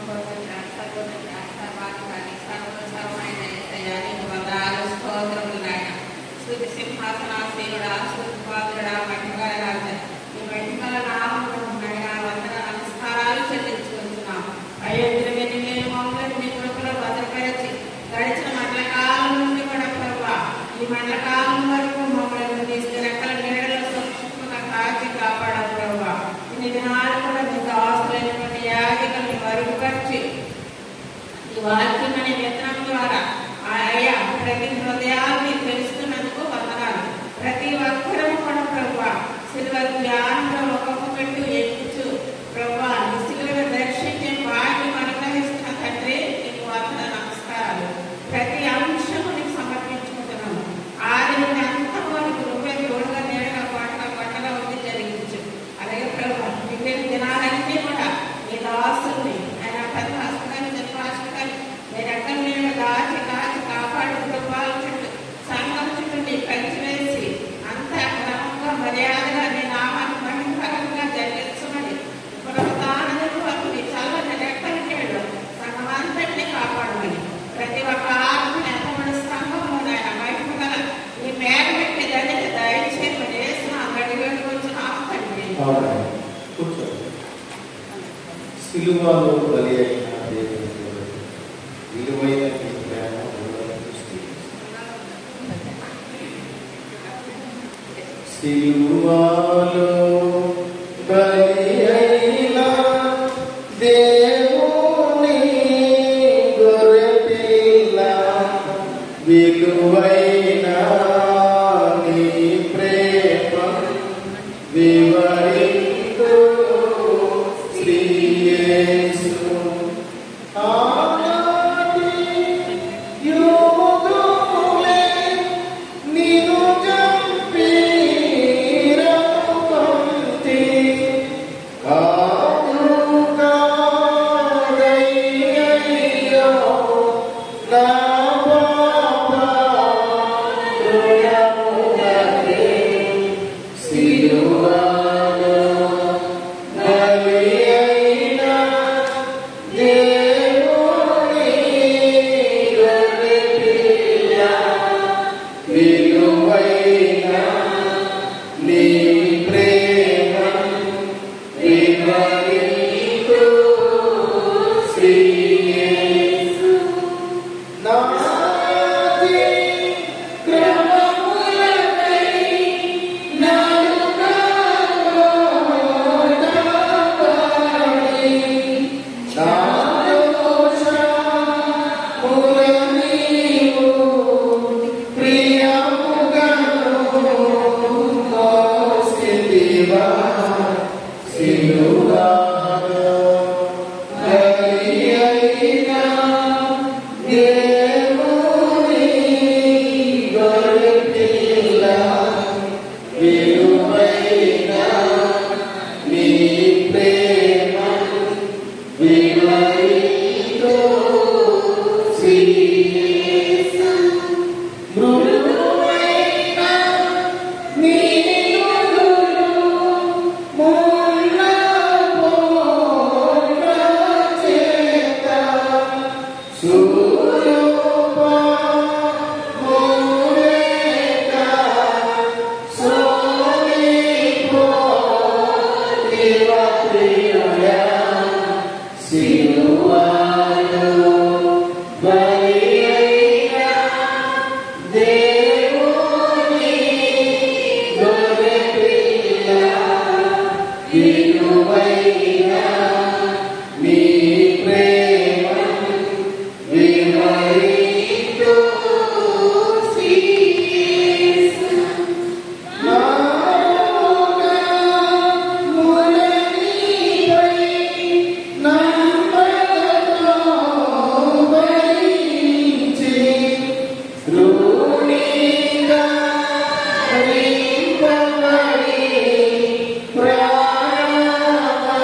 సింహాసనాసీనుడా స్థుతిపాత్రుడా మహిమగల రాజా నీ మహిమగల నామమును నాయనా వందన నమస్కారాలు చెల్లించుకుంటున్నాం అయోధ్య నేను మమ్మల్ని మీ కృపలో భద్రపరిచి గడిచిన మండల కాలం నుండి కూడా ప్రభా ఈ మండల కాలం వరకు మమ్మల్ని తీసుకు రెక్కల నీడలో సురక్షితంగా కాచి కాపాడారు ప్రభా ఇన్ని దినాలు కూడా మీకు ఆస్తులైనటువంటి యాగికల్ని మరుగుపరిచి ఈ వాక్యం అనే విత్తనం ద్వారా ఆ అయ్యా ప్రతి హృదయాన్ని తెలుస్తున్నందుకు వందనాలు ప్రతి ఒక్కరూ కూడా ప్రభా సిల్వ ధ్యానంలో ఒక్కొక్క పెట్టు ఎక్కుచు ప్రభా నిశిలుగా దర్శించే భాగ్యం అనుగ్రహిస్తున్న తండ్రి నీకు వందన నమస్కారాలు ప్రతి అంశము నీకు సమర్పించుకుంటున్నాము ఆది నుండి అంతం వరకు నువ్వే తోడుగా నేడుగా పాటగా పంటగా ఉండి జరిగించు అలాగే ప్రభా మిగిలిన దినాలన్నీ కూడా నీ దాసుని ఆయన పెద్ద హస్తకాన్ని జన్మాష్టకాన్ని నేను ఎక్కడ నేను దాచి కాచి కాపాడు ప్రభావ చుట్టూ సంఘం చుట్టూ నీ కంచి వేసి అంత క్రమంగా మర్యాదగా నీ నామాన్ని మహిమకరంగా జరిగించమని పునరుద్ధానం వరకు నీ చల్లని రెక్కల నీళ్ళు సంఘమంతటిని కాపాడమని ప్రతి ఒక్క ఆత్మని ఎంతమంది సంఘంలో ఆయన మహిమగల నీ మేర పెట్టి ధన్యత దయచేయమని వేసిన అంగడి వెళ్ళి తండ్రి ఆమేన్. కూర్చోండి సిలువలో బలి అయిన దేవుని కొరకు విలువైన నీ ప్రేమ ఉన్నతను స్తుతిస్తున్నాను. సిలువలో బలి అయిన దేవుని గొర్రెపిల్ల విలువైన నీ ప్రేమ వివరించు శ్రీయేసు ఆనాటి యోధులే నిన్ను చంపి రమ్మంటి. కాదు కాదయ్యయ్యో నా పాప హృదయమునకే సిలువలో బలి అయిన దేవుని గొర్రెపిల్ల విలువైన నీ ప్రేమ వివరించు శ్రీయేసు. నాది క్రమములకై నన్ను కాపాడి, నా దోషముల నీవు ప్రియముగను మోసితివా. సిలువలో బలి అయిన దేవుని గొర్రెపిల్ల విలువైన నీ ప్రేమ వివరించు శ్రీయేసు. మృదువైన నీ నుదురు ముళ్ళ పోట్ల చేత సురూపములేక సోలిపోతివ ప్రియుడా, సిలువలో బలి అయిన దేవుని గొర్రెపిల్ల విలువైన నీ ప్రేమ వివరించు శ్రీయేసు. నామములనీపై నమ్మకతో వహించి రుణిగా నింపబడి ప్రాణమా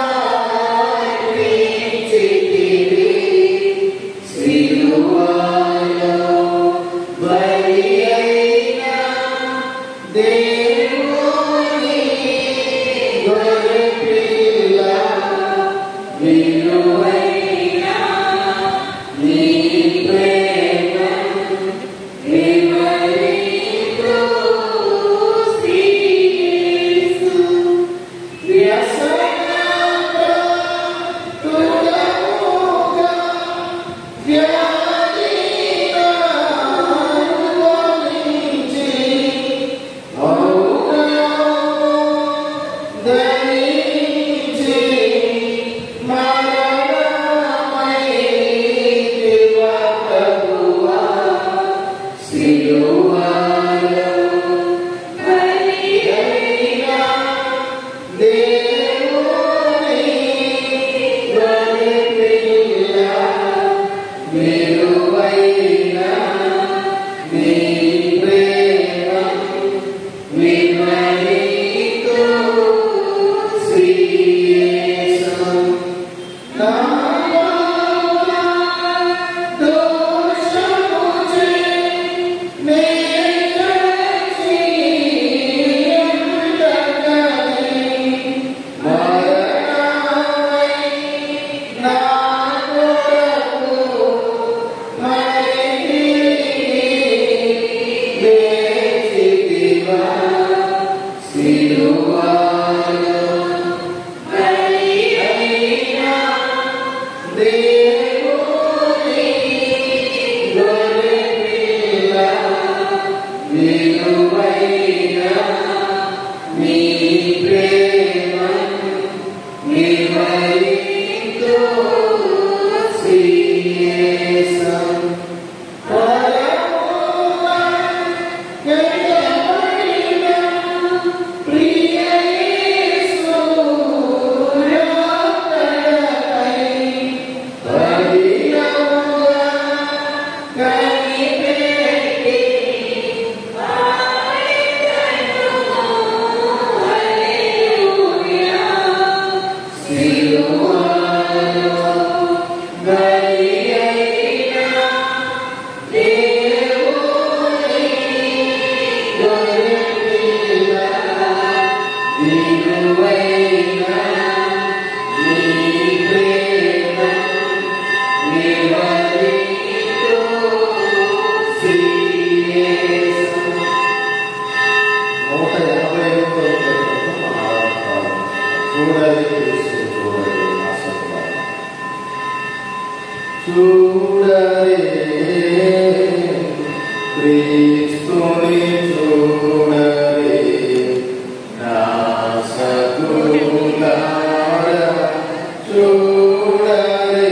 నూట ఎనభై ఎనిమిది చూడాలి క్రీస్తు చూడాలి ఆసక్తి చూడరే క్రీస్తుని చూడరే నా సకులారా చూడరే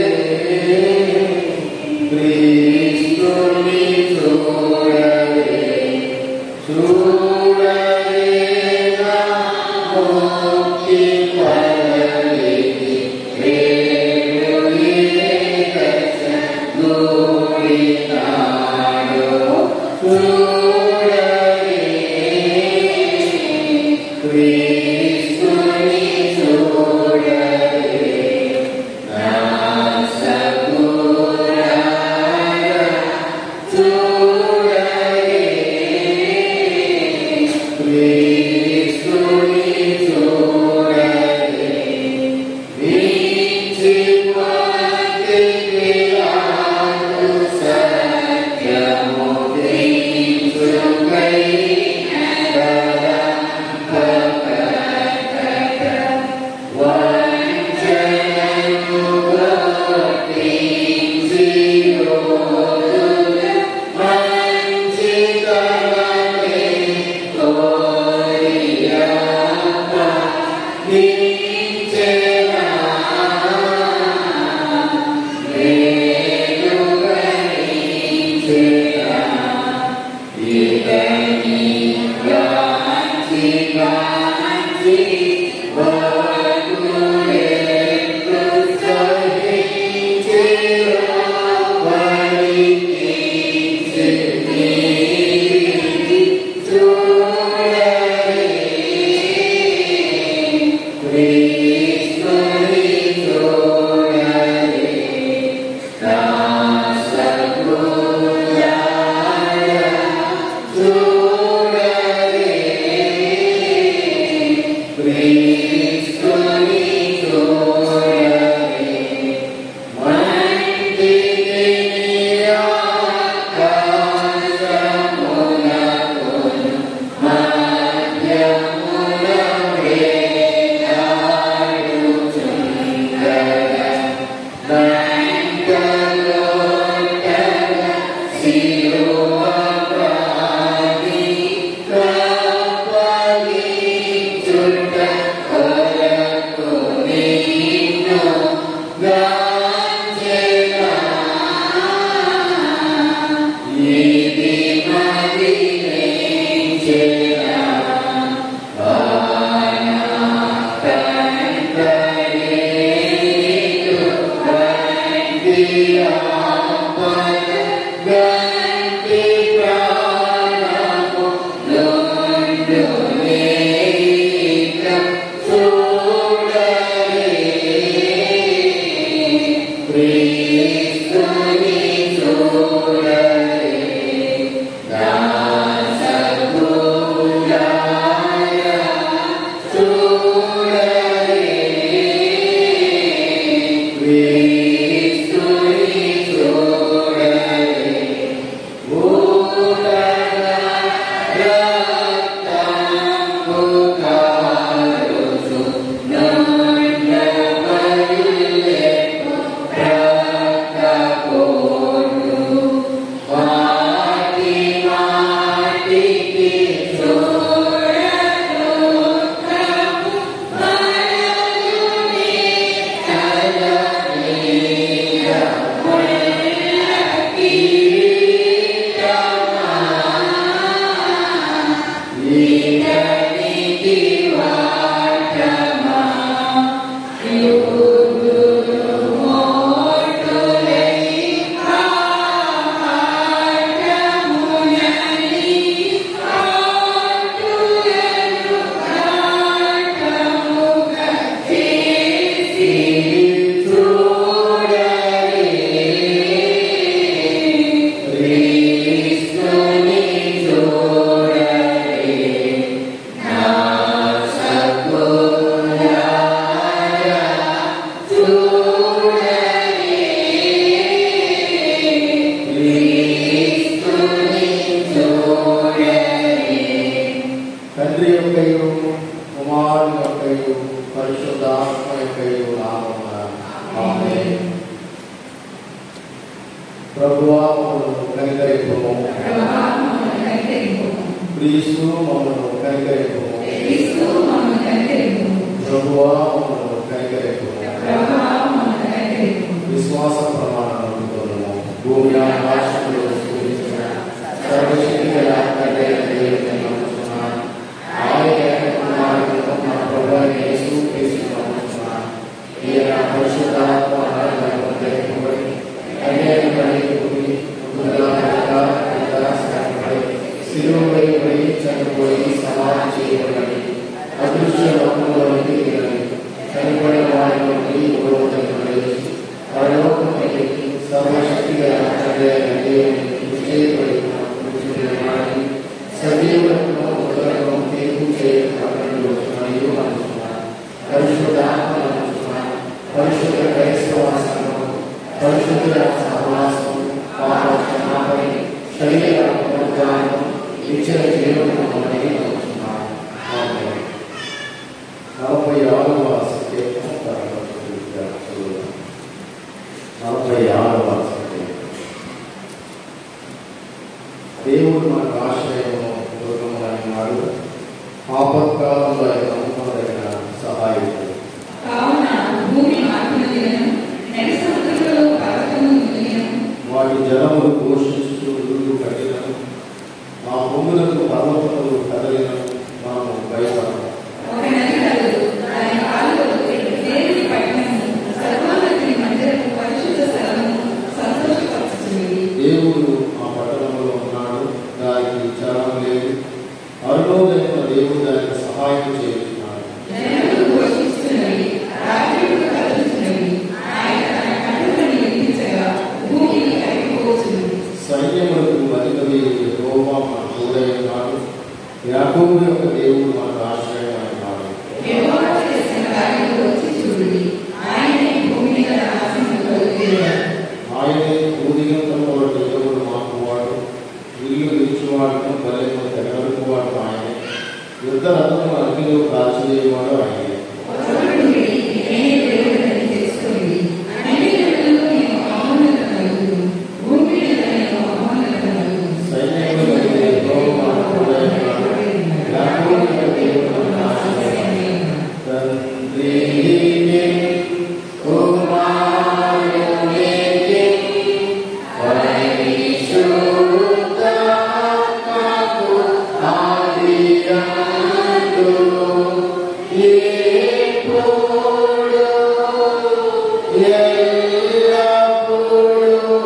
క్రీస్తుని చూడరే చూడరే నా ముక్తి పరలికి వేణుయే దర్శనూయ ప్రభువా మమ్మల్ని కనికరింపము క్రీస్తు మమ్మల్ని కనికరింపము ప్రభువా మమ్మల్ని కనికరింపము విశ్వాస ప్రమాణములతో భూమి ఆకాశములు సూచించిన సర్వశక్తి గల తండ్రి అయిన దేవుని నమ్ముతున్నాను. ఆయన కుమారుడు మన ప్రభువైన యేసు క్రీస్తును నమ్ముతున్నాను. ఈయన పరిశుద్ధాత్మ ఆరాధనలో జయింపబడి, కన్యక మరియ పుట్టి, పుట్టుకల పుట్ట, పుట్ట, శ్రమపడి, శిలువ వేయబడి, చనిపోయి, సమాధి చేయబడి, అదృశ్య లోకంలోనికి దిగని, చనిపోయిన వారిలోకి యువతను లేచి, పరలోకమునకు ఎక్కి, సర్వశక్తి గల తండ్రి అయిన దేవుని కృప చేయబడి, కూర్చుని సజీవులను ఉదరము తీర్పు చేయబడి మరియు అనుకున్నాను పరిశుద్ధాత్మ నమ్ముతున్నాను పరిశుద్ధ క్రైస్తవ సంఘం పరిశుద్ధ సహవాసం పాప క్షమాపణ శరీర పునరుద్ధానం ఇచ్చిన జీవనం అని నమ్ముతున్నాను ఆమేన్. నలభై ఆరవ సంకీర్తన పరమశుద్ధ విద్యార్థులు. నలభై ఆరవ సంకీర్తన దేవుడు మనకు ఆశ్రయము దుర్గము అన్నాడు ఆపత్కాలంలో ఆయన నమ్మదగిన సహాయకుడు కావున భూమి ఆత్మనిలను నడి సముద్రంలో పర్వతము మునిగినను వాటి జలములు పోషించు ఇల్లు కట్టినను ఆ భూములకు పర్వతములు కదలినను మనము భయపడము ఒక నది కలదు దాని కాలువలు దేవుని పట్టణము సర్వోన్నతిని మందిరము పరిశుద్ధ స్థలము సంతోషపరుస్తుంది దేవుడు ఆ పట్టణంలో ఉన్నాడు దానికి చలనం లేదు అరుణోదైన దేవుడు దానికి సహాయం చేస్తున్నాడు జనములు ఘోషిస్తున్నవి రాత్రులు కలుగుతున్నవి ఆయన తన కన్నులను ఎత్తించగా భూమి కరిగిపోతుంది సైన్యములకు అధిపతి యెహోవా మన తోడై ఉన్నాడు యాకోబు యొక్క దేవుడు మనకు ఆశ్రయం అన్నాడు యెహోవా చేసిన కార్యములు వచ్చి చూడుడి ఆయనే భూమి మీద నాశనము కలుగుతున్నాడు ఆయనే భూదిగంతంలో దేవుడు మాకు వాడు ఇల్లు ఇచ్చువాడును బలెను తెగలుపువాడు ఆయనే యుద్ధ రథము అగ్నిలో కాల్చివేయవాడు ఆయనే సైన్యములకు యెహోవా మన తోడై ఉన్నాడు యాకోబు యొక్క దేవుడు మనకు ఆశ్రయం తండ్రికి కుమారునికి పరిశుద్ధాత్మకు ఆదియందు ఇప్పుడు ఎల్లప్పుడూ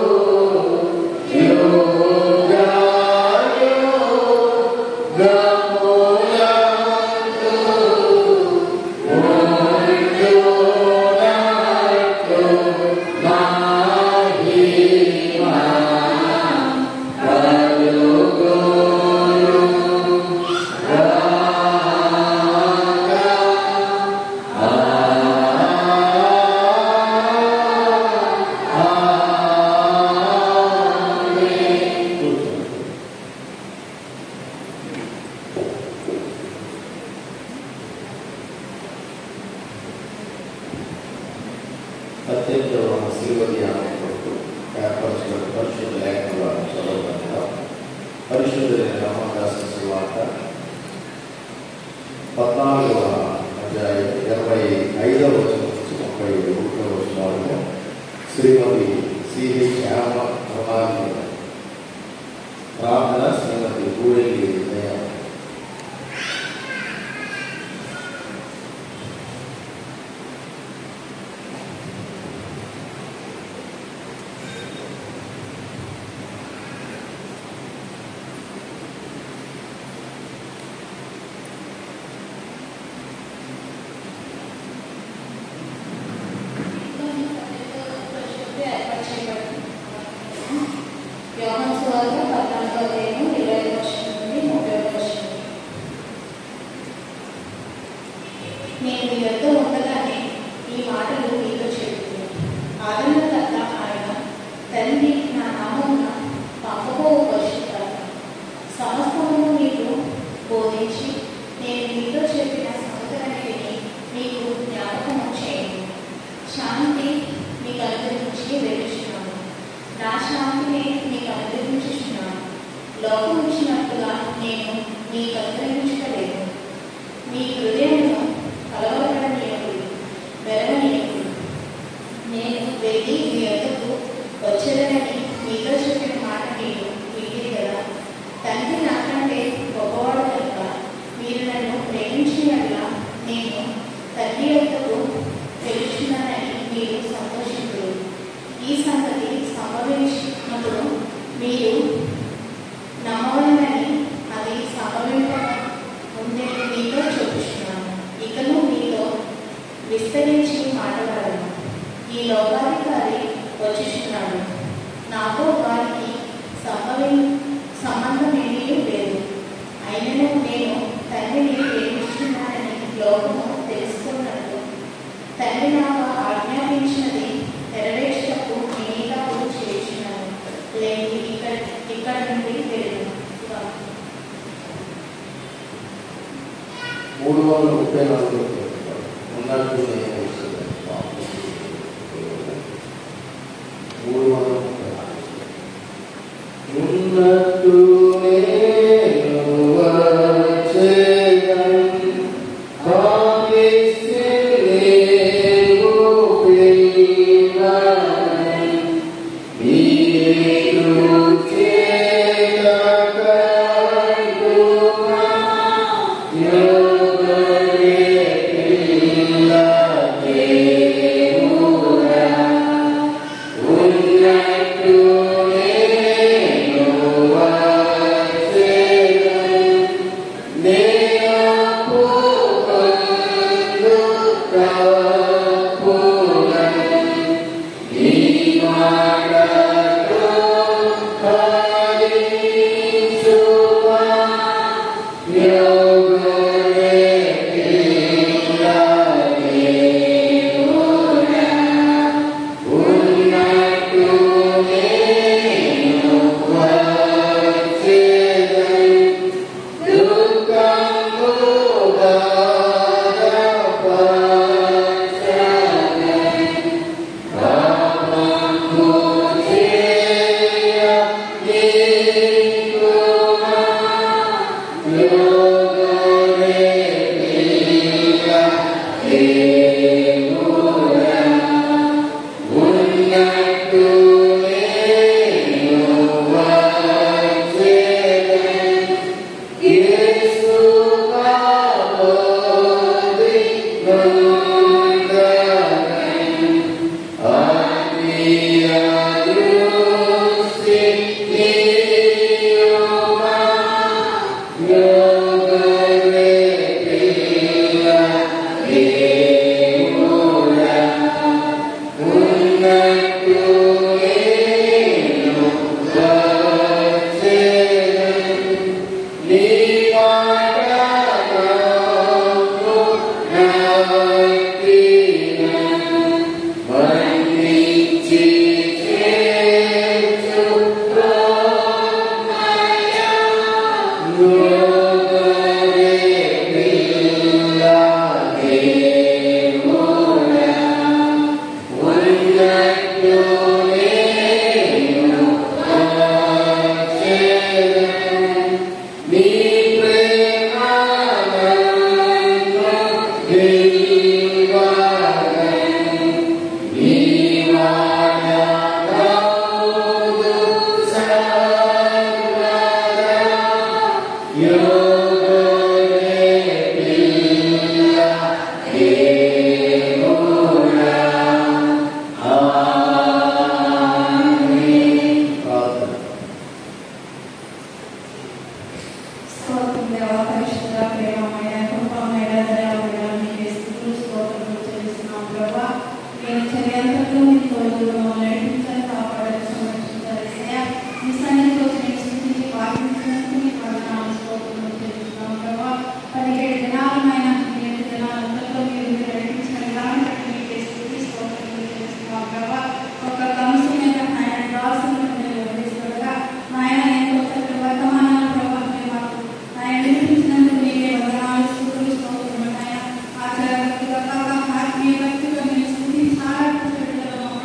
అత్యంత శివది ఏర్పరచిన పరిశుద్ధ లేఖల చదవగా పరిశుద్ధులైన రామదాస శివాత పద్నాలుగవ అధ్యాయం ఇరవై ఐదవ వచనం నుంచి ముప్పై ఒకటవ వచనాలలో శ్రీమతి సిహెచ్ శ్యామ ప్రమాది ప్రార్థన శ్రీమతి గూడెల్లి దయ యోహాను సువార్త పద్నాలుగో అధ్యాయము ఇరవై ఐదు వర్షం నుండి ముప్పై ఒక వర్షం నేను మీ వద్ద ఉండగానే ఈ మాటలు మీతో చెబుతున్నాను ఆదరణకర్త ఆయన తండ్రి నా నామమున పంపబోవు పరిశుద్ధాత్మ సమస్తము మీకు బోధించి నేను మీతో చెప్పిన సంగతులన్నిటినీ మీకు జ్ఞాపకం చేయండి శాంతి మీకు అనుగ్రహించి వెలుచున్నాను నా శాంతిని మీకు అనుగ్రహించుచున్నాను లోకం ఇచ్చినట్టుగా నేను మీకు అనుగ్రహించలేదు మీ హృదయమును కలవరపడనీయకుడి వెరవనీయకుడి నేను వెళ్ళి మీ వద్దకు వచ్చేదనని మీతో చెప్పిన మాట మీరు వింటే కదా తండ్రి నాకంటే గొప్పవాడు కనుక మీరు నన్ను ప్రేమించినట్లా నేను తండ్రి యొక్కకు తెలుసున్నానని మీరు సంతోషించరు ఈ సంగతి సంభవించినప్పుడు మీరు నమ్మవలనని అది సంభవింప ఉందే మీతో చూపిస్తున్నాను ఇకను మీతో విస్తరించి మాట్లాడాలను ఈ లోకాధికారి వచ్చుచున్నాడు నాతో వారికి సంభవి సంబంధం ఏమీ లేదు అయినను నేను తండ్రిని ప్రేమిస్తున్నానని లోకము తెలుసుకున్నట్టు తండ్రి నాకు ఆజ్ఞాపించినది నెరవేర్చటకు నేనేలాగూ చేస్తున్నాను లేని ఇక్కడ ఇక్కడ నుండి వెళ్ళు మూడు వందల ముప్పై నాలుగు ఉన్నట్టు నేను మూడు వందల ముప్పై నాలుగు ఉన్నట్టు నేను వచ్చేదను. భావిస్తే నీవు ప్రియమని. నీవు చేతకంటున్నా ప్రార్థన స్తోత్రం దేవా, పరిశుద్ధ, ప్రేమమయ, కృపమయ, దయామయ, నీకే స్తుతులు, స్తోత్రములు చెల్లిస్తున్నాం ప్రభా. నేను చర్యంతట్లో మీ తోడుగా మమ్మల్ని నడిపించాలి, కాపాడాలి, సంరక్షించాలి. యేసయ్యా, మీ సన్నిధికి వచ్చి నేను స్తుతించి పాటించినందుకు నీకు వందనాలు, స్తోత్రములు చెల్లిస్తున్నాం ప్రభా. పదిహేడు దినాలమైన ఈ ఎనిమిది దినాలంతట్లో మీరు మీరు నడిపించిన విధానం బట్టి నీకే స్తుతి, స్తోత్రములు చెల్లిస్తున్నాం ప్రభా. ఒక కంసు మీద ఆయన దాసులను మీరు వదిలిస్తుండగా, నాయన నేను ఒక వర్తమానాలు ప్రభా మీరు మాకు ఆయన వినిపించినందుకు మీకే వందనాలు, స్తుతులు, స్తోత్రములు నాయన. ఆచార భక్తిగా కాక ఆత్మీయ భక్తిగా మీరు స్తుతించాలి, చెడులలో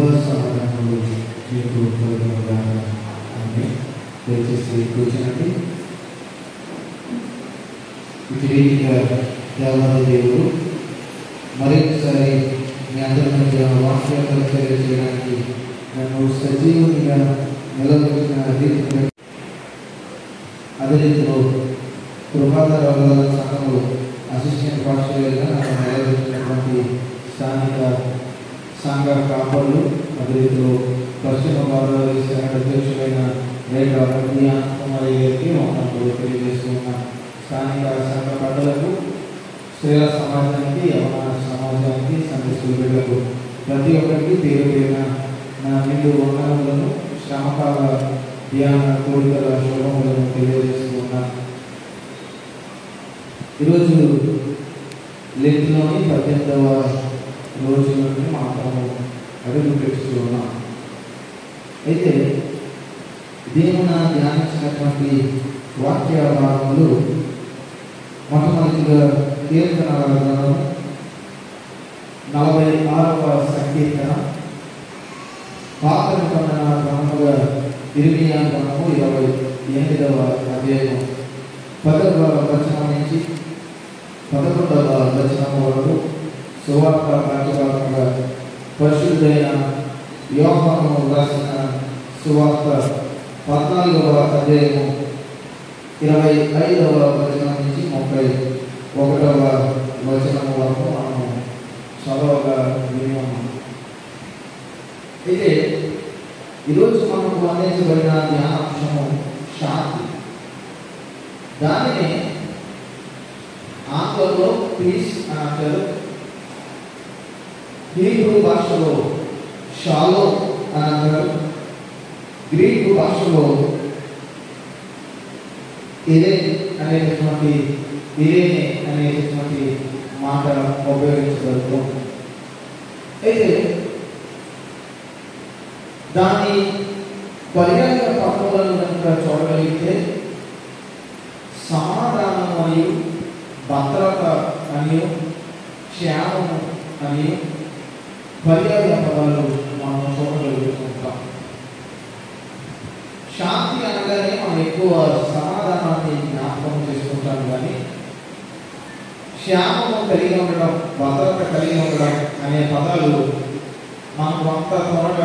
సమాధానములు మీకు కలుగునుగా అని దయచేసి కూర్చోండి ఇటు రీతిగా దేవాది దేవుడు మరొకసారి మీ అందరి మధ్య వాక్య పరిచర్య చేయడానికి నన్ను సజీవునిగా నిలబెట్టిన రీతిగా అదే రీతిలో కృపాధార సంఘంలో అసిస్టెంట్ పాస్టర్గా నన్ను నిలబెట్టినటువంటి స్థానిక సంఘ కాపర్లు అదే రీతిలో పశ్చిమ గోదావరి శాఖ అధ్యక్షులైన రేఖ విజయాన్ కుమారి గారికి వందనములు తెలియజేస్తున్న స్థానిక సంఘ పెద్దలకు స్త్రీల సమాజానికి యవన సమాజానికి సంఘ స్కూల్ బిడ్డలకు ప్రతి ఒక్కరికి పేరు పేరున నా నిండు వందనములను శ్రమకాల ధ్యాన కోరికల శుభములను తెలియజేస్తూ ఉన్నాను ఈరోజు లెంట్లోని పద్దెనిమిదవ రోజులని మాత్రము అడుగు పెడుతూ ఉన్నాం అయితే దేవున ధ్యానించినటువంటి వాక్య భాగములు మొట్టమొదటిగా కీర్తన గ్రంథం నలభై ఆరవ సంకీర్తన పాత నిబంధన గ్రంథముగా ఇరిమియా గ్రంథము ఇరవై ఎనిమిదవ అధ్యాయం పదవ వచనం నుంచి పదకొండవ వచనం వరకు సువార్త పాఠ్యభాగంగా పరిశుద్ధైన యోహాను రాసిన సువార్త పద్నాలుగవ అధ్యాయము ఇరవై ఐదవ వచనం నుంచి ముప్పై ఒకటవ వచనం వరకు మనము చదవగా విని ఉన్నాం అయితే ఈరోజు మనకు అందించబడిన ధ్యానాంశము శాంతి దానిని ఆంగ్లంలో పీస్ అని అంటారు హీబ్రూ భాషలో షాలో అని అంటారు గ్రీకు భాషలో ఇదే అనేటటువంటి ఇరేనే అనేటటువంటి మాట ఉపయోగించబడుతుంది అయితే దాని పర్యాయ పదములను కనుక చూడగలిగితే సమాధానం మరియు భద్రత అని క్షేమము అని పర్యాయ పదాలు మనం చూడగలుగుతుంటాం శాంతి అనగానే మనం ఎక్కువ సమాధానాన్ని జ్ఞాపకం చేసుకుంటాం కానీ క్షేమము కలిగి ఉండడం భద్రత కలిగి ఉండడం అనే పదాలు మనకు అంత త్వరగా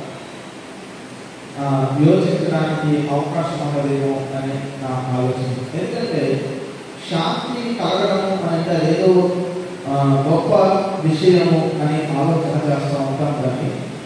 ఆ, యోచించడానికి అవకాశం ఉండదేమో అని నా ఆలోచన ఎందుకంటే శాంతి కలగడము అంటే ఏదో ఆ, గొప్ప విషయము అని ఆలోచన చేస్తూ ఉంటాం కానీ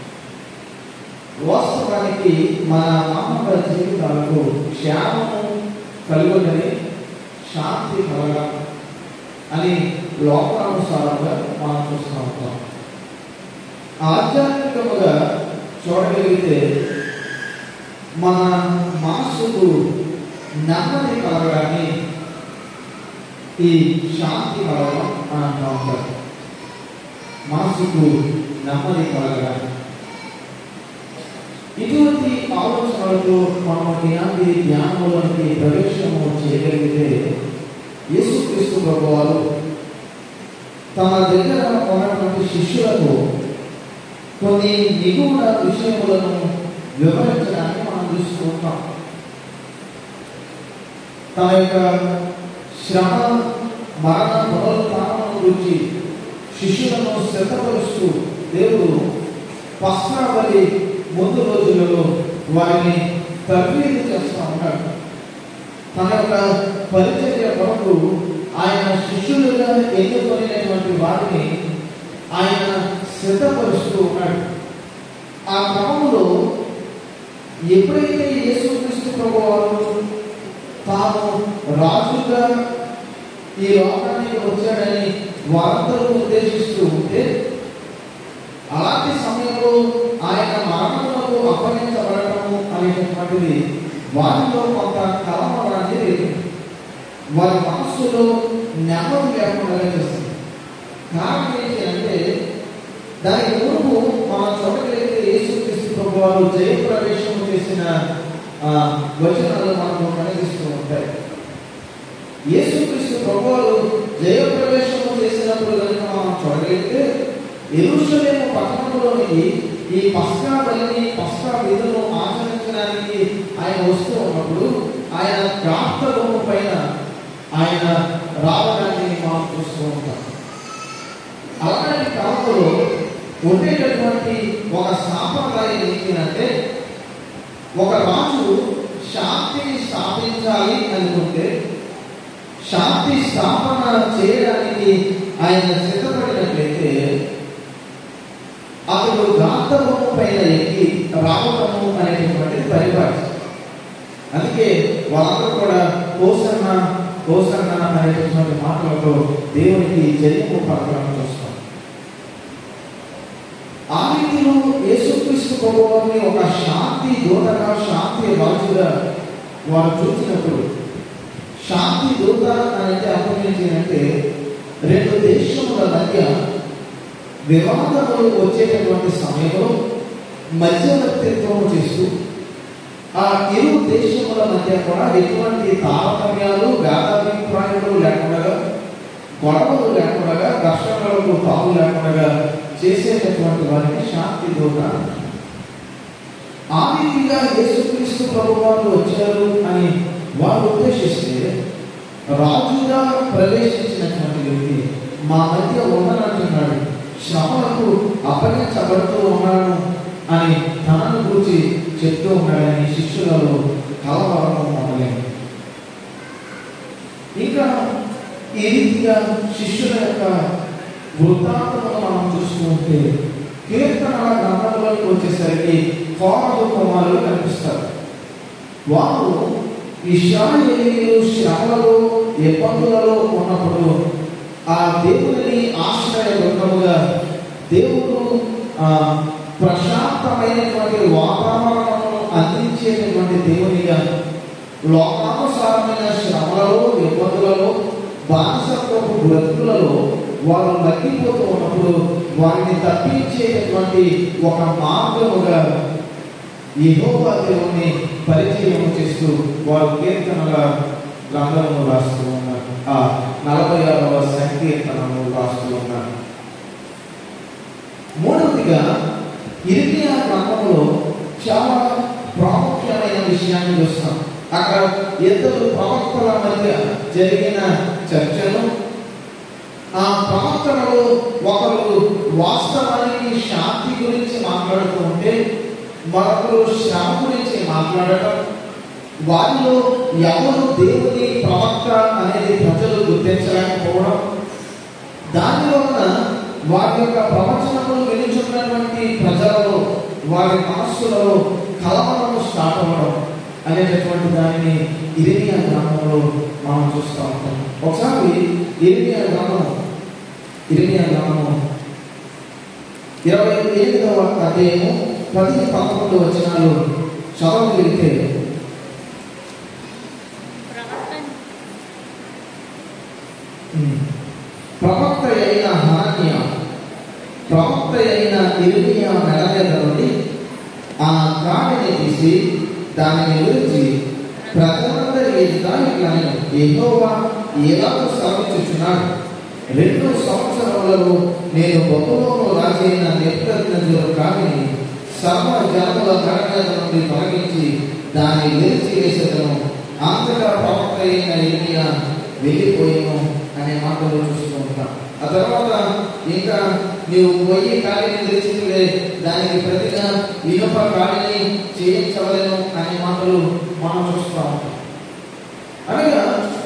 వాస్తవానికి మన మానవ జీవితాలకు క్షేమము కలుగునని శాంతి కలగడం అని లోకానుసారంగా మనం చూస్తూ ఉంటాం ఆధ్యాత్మికముగా చూడగలిగితే మన మనసుకు నెమ్మది కలగడాన్ని ఈ శాంతి కలగడం అని అంటూ ఉంటారు మనసుకు నెమ్మది కలగడాన్ని ఇటువంటి ఆలోచనలతో మనం ఇలాంటి ధ్యానంలోనికి ప్రవేశము చేయగలిగితే యేసుక్రీస్తు ప్రభువారు తన దగ్గర ఉన్నటువంటి శిష్యులకు కొన్ని నిగూఢ విషయములను వివరించడానికి మనం చూసుకుంటాం తన యొక్క శ్రమ మరణ పునరుత్థానం గురించి శిష్యులను సిద్ధపరుస్తూ దేవుడు పస్కాబలి ముందు రోజులలో వారిని తర్వీదు చేస్తూ ఉన్నాడు తన యొక్క పరిచర్య కొరకు ఆయన శిష్యులుగా ఎన్నుకొనినటువంటి వారిని ఆయన సిద్ధపరుస్తూ ఉన్నాడు ఆ క్రమంలో ఎప్పుడైతే యేసుక్రీస్తు ప్రభు వారు తాను రాజుగా ఈ లోకానికి వచ్చాడని వారందరూ ఉద్దేశిస్తూ ఉంటే అలాంటి సమయంలో ఆయన మరణములకు అప్పగించబడటము అనేటటువంటిది వారిలో కొంత కలమరాన్ని లేదు వారి మనస్సులో నెమ్మది లేకుండా చేస్తుంది కారణం ఏంటి అంటే దానికి మునుపు మనం చూడగలిగితే యేసుక్రీస్తు ప్రభు వారు జయప్రవేశం చేసిన ఆ, వచనాలు మనకు కనిపిస్తూ ఉంటాయి యేసుక్రీస్తు ప్రభు వారు జయప్రవేశం చేసినప్పుడు కనుక మనం చూడగలిగితే ఎరుషలేము పట్టణంలోనికి ఈ పస్కా బలిని పస్కా విధులను ఆచరించడానికి ఆయన వస్తూ ఉన్నప్పుడు ఆయన ప్రాప్తభూమి పైన ఆయన రావడాన్ని మనం చూస్తూ ఉంటాం అలాంటి కాలంలో ఉండేటటువంటి ఒక సాంప్రదాయం ఏంటంటే ఒక రాజు శాంతిని స్థాపించాలి అనుకుంటే శాంతి స్థాపన చేయడానికి ఆయన సిద్ధపడినట్లయితే అతడు గాంధర్వము పైన ఎక్కి రావడము అనేటటువంటిది పరిపాటి అందుకే వాళ్ళందరూ కూడా కోసన్న కోసన్న అనేటటువంటి మాటలతో దేవునికి జయము పలకడం చూస్తాం ఆ రీతిలో యేసుక్రీస్తు ప్రభువారిని ఒక శాంతి దూతగా శాంతి రాజుగా వారు చూసినప్పుడు శాంతి దూత అనేది అర్థం ఏంటంటే రెండు దేశముల మధ్య వివాదములు వచ్చేటటువంటి సమయంలో మధ్యవర్తిత్వం చేస్తూ ఆ ఇరు దేశముల మధ్య కూడా ఎటువంటి తారతమ్యాలు భేదాభిప్రాయాలు లేకుండా గొడవలు లేకుండా ఘర్షణలకు తావు లేకుండా చేసేటటువంటి వారిని శాంతి దూత అంటారు. ఆ రీతిగా యేసుక్రీస్తు ప్రభు వారు వచ్చారు అని వారు ఉద్దేశిస్తే రాజుగా ప్రవేశించినటువంటి వ్యక్తి మా మధ్య ఉండనంటున్నాడు శ్రమలకు అప్పగించబడుతూ ఉన్నాను అని తనను గురించి చెప్తూ ఉన్నాడని శిష్యులలో కలవరం మొదలైంది ఇంకా ఈ రీతిగా శిష్యుల యొక్క వృత్తాంతమును మనం చూస్తూ ఉంటే కీర్తనల గ్రంథంలోకి వచ్చేసరికి కోరలు కుమారులు కనిపిస్తారు వారు ఇష్రాయేలీయులు శ్రమలలో ఇబ్బందులలో ఉన్నప్పుడు ఆ దేవుని ఆశ్రయ దుర్గముగా దేవుడు ఆ, ప్రశాంతమైనటువంటి వాతావరణమును అందించేటటువంటి దేవునిగా లోకానుసారమైన శ్రమలలో ఇబ్బందులలో బానిసత్వపు బ్రతుకులలో వారు మగ్గిపోతూ ఉన్నప్పుడు వారిని తప్పించేటటువంటి ఒక మార్గముగా యెహోవా దేవుని పరిచయం చేస్తూ వారు కీర్తనల గ్రంథము రాస్తూ ఉన్నారు ఆ నలభై ఆరవ సంకీర్తనము రాస్తూ ఉన్నారు మూడవదిగా ఇరిమియా గ్రంథంలో చాలా ప్రాముఖ్యమైన విషయాన్ని చూస్తాం అక్కడ ఇద్దరు ప్రవక్తల మధ్య జరిగిన చర్చలు ఆ ప్రవక్తలలో ఒకరు వాస్తవానికి శాంతి గురించి మాట్లాడుతూ ఉంటే మరొకరు శ్రమ గురించి మాట్లాడటం వారిలో ఎవరు దేవుని ప్రవక్త అనేది ప్రజలు గుర్తించలేకపోవడం దాని వలన వారి యొక్క ప్రవచనములు వినిచున్నటువంటి ప్రజలలో వారి మనస్సులలో కలవరము స్టార్ట్ అవ్వడం అనేటటువంటి దానిని ఇరిమియా గ్రామంలో మనం చూస్తూ ఉంటాం ఒకసారి ఇరిమియా గ్రామం ఇరిమియా గ్రామం ఇరవై ఎనిమిదవ అధ్యాయము పది పదకొండు వచనాలు చదవగలిగితే ఉమ్, ప్రవక్త అయిన హాన్య ప్రవక్త అయిన ఇరిమియా మెడ మీద నుండి ఆ కాడిని తీసి దానిని విరిచి ప్రజలందరి ఎదుట ఇట్లా యెహోవా ఎలాగో సెలవిచ్చుచున్నాడు రెండు సంవత్సరములలో నేను బహులోను రాజైన నెప్పుకద్నజరు కాడిని సర్వ జనముల గడ మీద నుండి తొలగించి దాన్ని విరిచి వేసేదను అంతగా ప్రవక్త అయిన ఇరిమియా వెళ్ళిపోయాను అనే మాటలు చూస్తూ ఉంటాం ఆ తర్వాత ఇంకా నీవు పోయి కాడిని తెరిచిలే దానికి ప్రతిగా ఇనుప కాడిని చేయించవలను అనే మాటలు మనం చూస్తూ ఉంటాం అనగా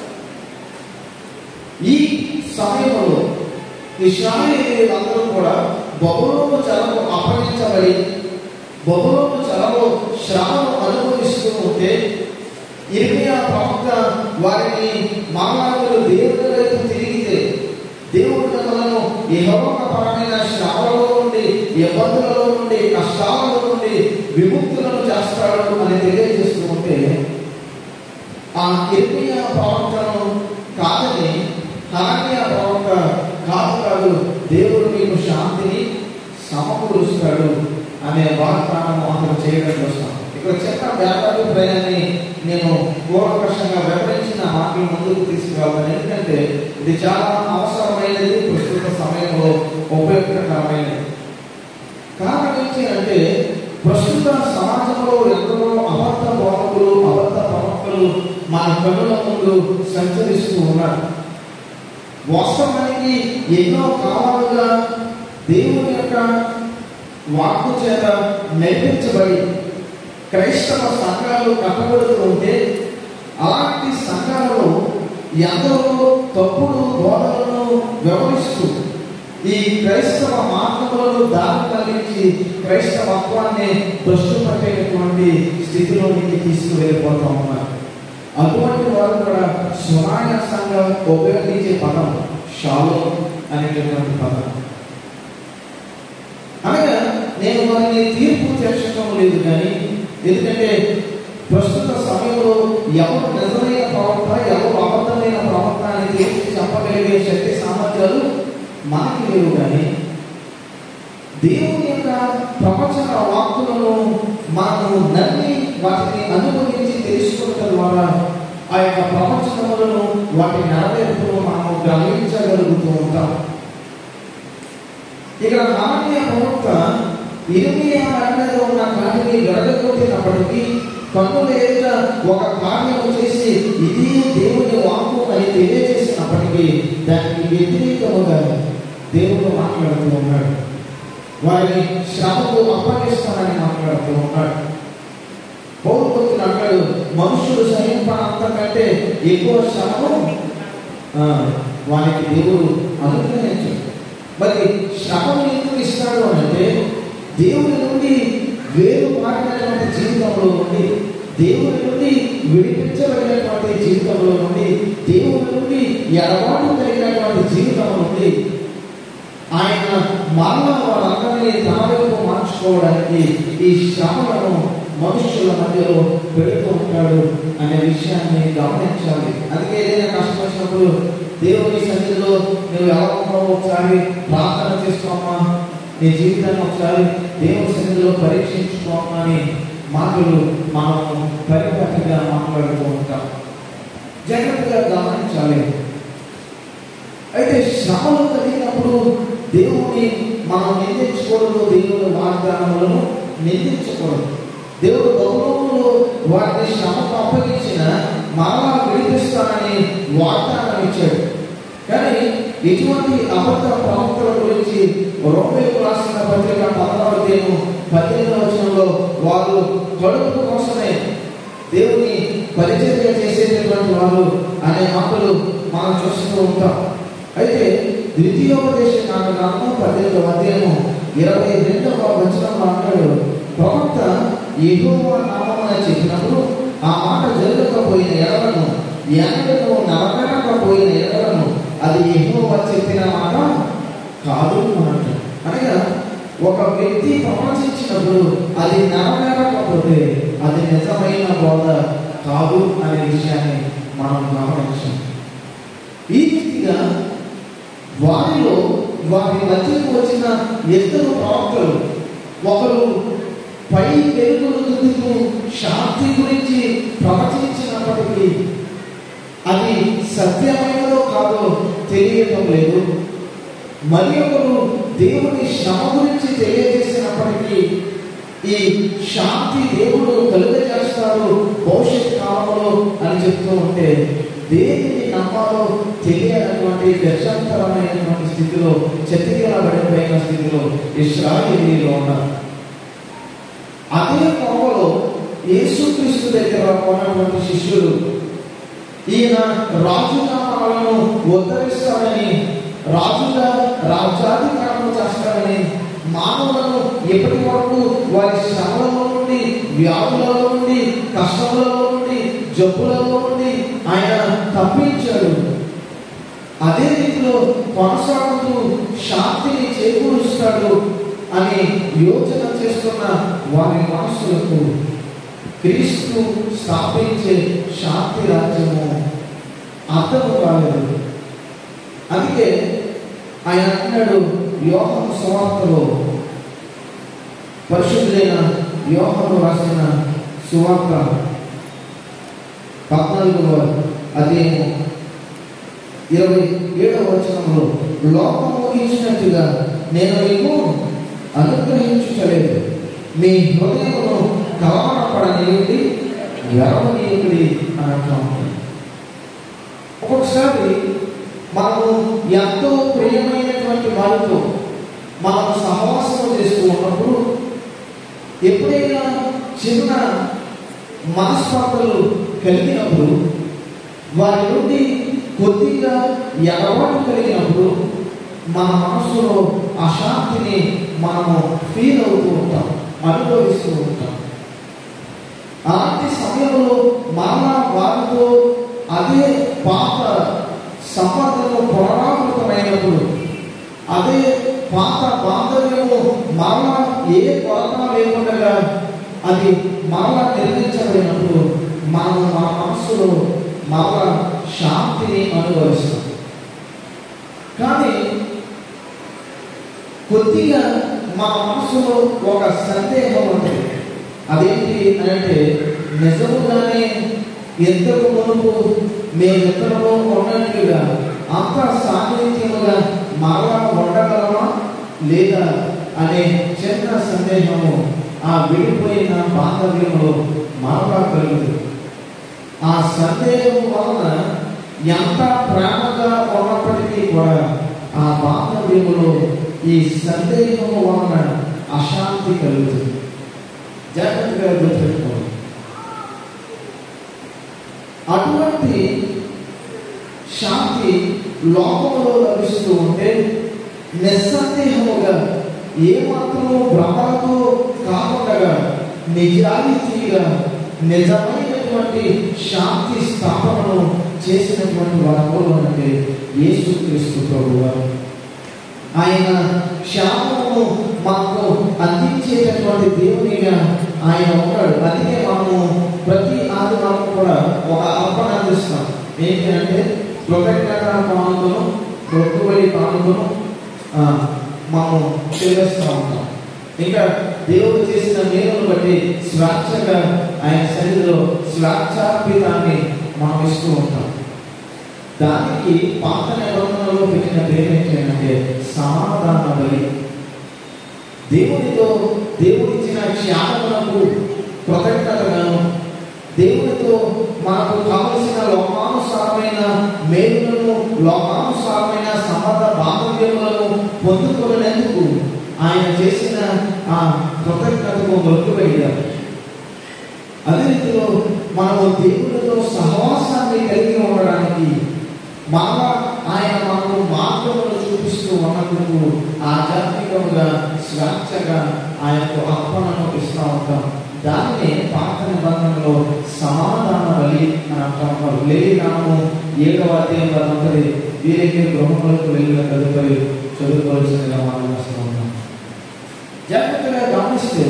ఈ సమయంలో ఇస్రాయేలీలందరూ కూడా బహుళము చెలవు అప్పగించబడి బహుళము చెలవు శ్రమను అనుభవిస్తూ ఉంటే ఇర్మియా ప్రవక్త వారిని మానవులు దేవుని వైపు తిరిగితే దేవుడు తమలను యెహోవాపరమైన శ్రమలలో నుండి ఇబ్బందులలో నుండి కష్టాలలో నుండి విముక్తులను చేస్తాడు అని తెలియజేస్తూ ఉంటే ఆ ఇర్మియా ప్రవక్తను కాదని హనన్యా ప్రవక్త కాదు కాదు దేవుడు మీకు శాంతిని సమకూరుస్తాడు అనే వాగ్దానం అతను చేయడం చూస్తాం ఇక్కడ చిన్న వ్యాపారాన్ని నేను పూర్వపక్షంగా వివరించిన మాటలు ముందుకు తీసుకురావాలని ఎందుకంటే ఇది చాలా అవసరమైనది ప్రస్తుత సమయంలో ఉపయోగకరమైనది కారణం సంగతి అంటే ప్రస్తుత సమాజంలో ఎందరో అబద్ధ బోధకులు అబద్ధ ప్రవక్తలు మన కన్నుల ముందు సంచరిస్తూ ఉన్నారు వాస్తవానికి ఎన్నో కాలాలుగా దేవుని యొక్క వాక్కు చేత నడిపించబడి క్రైస్తవ సంఘాలు కట్టబడుతూ ఉంటే అలాంటి సంఘాలలో ఎందరో తప్పుడు బోధనలను వ్యవహరిస్తూ ఈ క్రైస్తవ మార్గములను దారి కలిగించి క్రైస్తవత్వాన్ని పట్టేటటువంటి స్థితిలోనికి తీసుకువెళ్ళిపోతా ఉన్నారు అటువంటి వారు కూడా సునాయాసంగా ఉపయోగించే పదం షాలో అనేటటువంటి పదం అనగా నేను వారిని తీర్పు తీర్చడం లేదు కానీ ఎందుకంటే ప్రస్తుత సమయంలో ఎవరు నిజమైన ప్రవక్త ఎవరు అబద్ధమైన ప్రవక్త అని తేల్చి చెప్పగలిగే శక్తి సామర్థ్యాలు మనకి లేవు కానీ దేవుని యొక్క ప్రవచన వాక్కులను మనము నమ్మి వాటిని అనుభవించి తెలుసుకోవడం ద్వారా ఆ యొక్క ప్రవచనములను వాటి నెరవేర్పును మనము గ్రహించగలుగుతూ ఉంటాం ఇక్కడ మానవీయ ప్రవక్త ఇరవై మీద ఉన్న కాటిని గడగొట్టినప్పటికీ కన్నుల ఎదుట ఒక కార్యము చేసి ఇది దేవుని వాక్కు అని తెలియజేసినప్పటికీ దానికి వ్యతిరేకముగా దేవుడు మాట్లాడుతూ ఉన్నాడు వారిని శ్రమకు అప్పగిస్తానని మాట్లాడుతూ ఉన్నాడు పౌరుకొచ్చిన అంటాడు మనుషులు సహింపన అంతకంటే ఎక్కువ శ్రమను ఆ, వారికి దేవుడు అనుగ్రహించాడు మరి శ్రమను ఎందుకు ఇస్తాడు అని అంటే దేవుని నుండి వేరు మారినటువంటి జీవితంలో నుండి దేవుని నుండి విడిపించబడినటువంటి జీవితంలో నుండి దేవుని నుండి ఎడబాటు కలిగినటువంటి జీవితం నుండి ఆయన మరణ వాళ్ళందరినీ తన వైపు మార్చుకోవడానికి ఈ శ్రమలను మనుషుల మధ్యలో పెడుతూ ఉంటాడు అనే విషయాన్ని గమనించాలి అందుకే ఏదైనా కష్టం వచ్చినప్పుడు దేవుని సన్నిధిలో నువ్వు ఎలా ఉన్నావో ఒకసారి ప్రార్థన చేసుకోమా నీ జీవితాన్ని ఒకసారి దేవుని సన్నిధిలో పరీక్షించుకోమా అని మాటలు మనం పరిపటిగా మాట్లాడుతూ ఉంటాం జాగ్రత్తగా గమనించాలి అయితే శ్రమలు కలిగినప్పుడు దేవుని మనం నిందించకూడదు దేవుని వాగ్దానములను నిందించకూడదు దేవుడు గౌరవంలో వారిని శ్రమకు అప్పగించిన మరలా విడిపిస్తానని వాగ్దానం ఇచ్చాడు కానీ ఇటువంటి అబద్ధ ప్రవక్తల గురించి రోమేకు రాసిన పత్రిక పదహారు అధ్యాయము పద్దెనిమిదవ వచనంలో వారు కడుపు కోసమే దేవుని పరిచర్య చేసేటటువంటి వారు అనే మాటలు మనం చూస్తూ ఉంటాం అయితే ద్వితీయోపదేశ కాండ గ్రంథం పద్దెనిమిదవ అధ్యాయము ఇరవై రెండవ వచనంలో అంటాడు ప్రవక్త యెహోవా నామమున చెప్పినప్పుడు ఆ మాట జరగకపోయిన ఎడలను ఎనగను నరకకపోయిన ఎడలను అది యెహోవా చెప్పిన మాట కాదు అన్నట్టు అనగా ఒక వ్యక్తి ప్రవచించినప్పుడు అది నెరవేరకపోతే అది నిజమైన బోధ కాదు అనే విషయాన్ని మనం గమనించాం ఈ రీతిగా వారిలో వారి మధ్యకు వచ్చిన ఇద్దరు ప్రవక్తలు ఒకరు పై పెరుగులు తుదుకు శాంతి గురించి ప్రవచించినప్పటికీ అది సత్యమైనదో కాదో తెలియటం లేదు మరి ఒకరు దేవుని శ్రమ గురించి తెలియజేసినప్పటికీ ఈ శాంతి దేవుడు కలుగజేస్తాడు భవిష్యత్ కాలంలో అని చెప్తూ ఉంటే దేనిని నమ్మాలో తెలియనటువంటి దశాంతరమైనటువంటి స్థితిలో చెతికిలబడిపోయిన స్థితిలో ఇస్రాయేలీలో ఉన్నారు అదే కోవలో యేసుక్రీస్తు దగ్గర ఉన్నటువంటి శిష్యులు ఈయన రాజుగా మనలను ఉద్ధరిస్తాడని రాజుగా రాజ్యాధికారం చేస్తాడని మానవులను ఎప్పటి వరకు వారి శ్రమలలో నుండి వ్యాధులలో నుండి కష్టములలో నుండి జబ్బులలో నుండి ఆయన తప్పించాడు అదే రీతిలో కొనసాగుతూ శాంతిని చేకూరుస్తాడు అని యోచన చేస్తున్న వారి మనసులకు క్రీస్తు స్థాపించే శాంతి రాజ్యము అర్థం కాలేదు అందుకే ఆయన అంటున్నాడు యోహను సువార్తలో పరిశుద్ధులైన యోహను రాసిన సువార్త పద్నాలుగవ అదేమో ఇరవై ఏడవ వచనంలో లోకము ఇచ్చినట్టుగా నేను నీకు అనుగ్రహించుటలేదు మీ హృదయమును కలవరపడనియండి వెరవనీయుడి అని అంటూ ఉంటాడు. ఒక్కొక్కసారి మనము ఎంతో ప్రియమైనటువంటి వారితో మనం సహవాసం చేస్తూ ఉన్నప్పుడు ఎప్పుడైనా చిన్న మనస్పర్ధలు కలిగినప్పుడు వారి నుండి కొద్దిగా ఎడబాటు కలిగినప్పుడు మన మనసులో అశాంతిని మనము ఫీల్ అవుతూ ఉంటాం అనుభవిస్తూ ఉంటాం అలాంటి సమయంలో మరలా వారితో అదే పాత సంబంధము పునరావృతమైనప్పుడు అదే పాత బాంధవ్యము మరలా ఏ కొరత లేకుండా అది మరలా నిర్మించబడినప్పుడు మనం మన మనస్సులో మరలా శాంతిని అనుభవిస్తాం కానీ కొద్దిగా మన మనసులో ఒక సందేహం ఉంటుంది అదేంటి అని అంటే నిజముగానే ఎంతకు మునుపు మేమిద్దరము ఉన్నట్టుగా అంత సాన్నిధ్యముగా మరలా ఉండగలమా లేదా అనే చిన్న సందేహము ఆ విడిపోయిన బాంధవ్యంలో మరలా కలుగుతుంది ఆ సందేహం వలన ఎంత ప్రేమగా ఉన్నప్పటికీ కూడా ఆ బాంధవ్యములో ఈ సందేహము వలన అశాంతి కలుగుతుంది జాగ్రత్తగా గుర్తుపెట్టుకోండి అటువంటి శాంతి లోకంలో లభిస్తూ ఉంటే నిస్సందేహముగా ఏమాత్రము భ్రమలతో కాకుండా నిజాయితీగా నిజమైనటువంటి శాంతి స్థాపనను చేసినటువంటి వారు అంటే యేసుక్రీస్తు ప్రభువారు ఆయన క్షామము మాకు అందించేటటువంటి దేవునిగా ఆయన ఉన్నాడు అందుకే మనము ప్రతి ఆదివారం కూడా ఒక అర్పణ అందిస్తాం ఏంటంటే కృతజ్ఞత పానుకును రొట్టుబడి పానుకును ఆ, మనము చెల్లిస్తూ ఉంటాం ఇంకా దేవుడు చేసిన మేలును బట్టి స్వేచ్ఛగా ఆయన సన్నిధిలో స్వేచ్ఛార్పితాన్ని మనం ఇస్తూ ఉంటాం దానికి పాత నిబంధనలో పెట్టిన పేరు ఏంటంటే సమాధాన బలి దేవునితో దేవుడిచ్చిన క్షామమునకు కృతజ్ఞతగాను దేవునితో మనకు కావలసిన లోకానుసారమైన మేలులను లోకానుసారమైన సంబంధ బాంధవ్యములను పొందుకునేందుకు ఆయన చేసిన ఆ కృతజ్ఞతకు దొరికిపోయారు అదే రీతిలో మనము దేవునితో సహవాసాన్ని కలిగి ఉండడానికి మరలా ఆయన మనకు మార్గములు చూపిస్తూ ఉన్నందుకు ఆధ్యాత్మికముగా స్వేచ్ఛగా ఆయనకు అర్పణను ఇస్తూ ఉంటాం దాన్నే పాత నిబంధనలో సమాధాన బలి అని అంటాం లేని నామము ఏడవ అధ్యాయం తదుపరి వీరికి గృహములకు వెళ్ళిన తదుపరి చదువుకోవాల్సిందిగా మనం వస్తూ ఉన్నాం జాగ్రత్తగా గమనిస్తే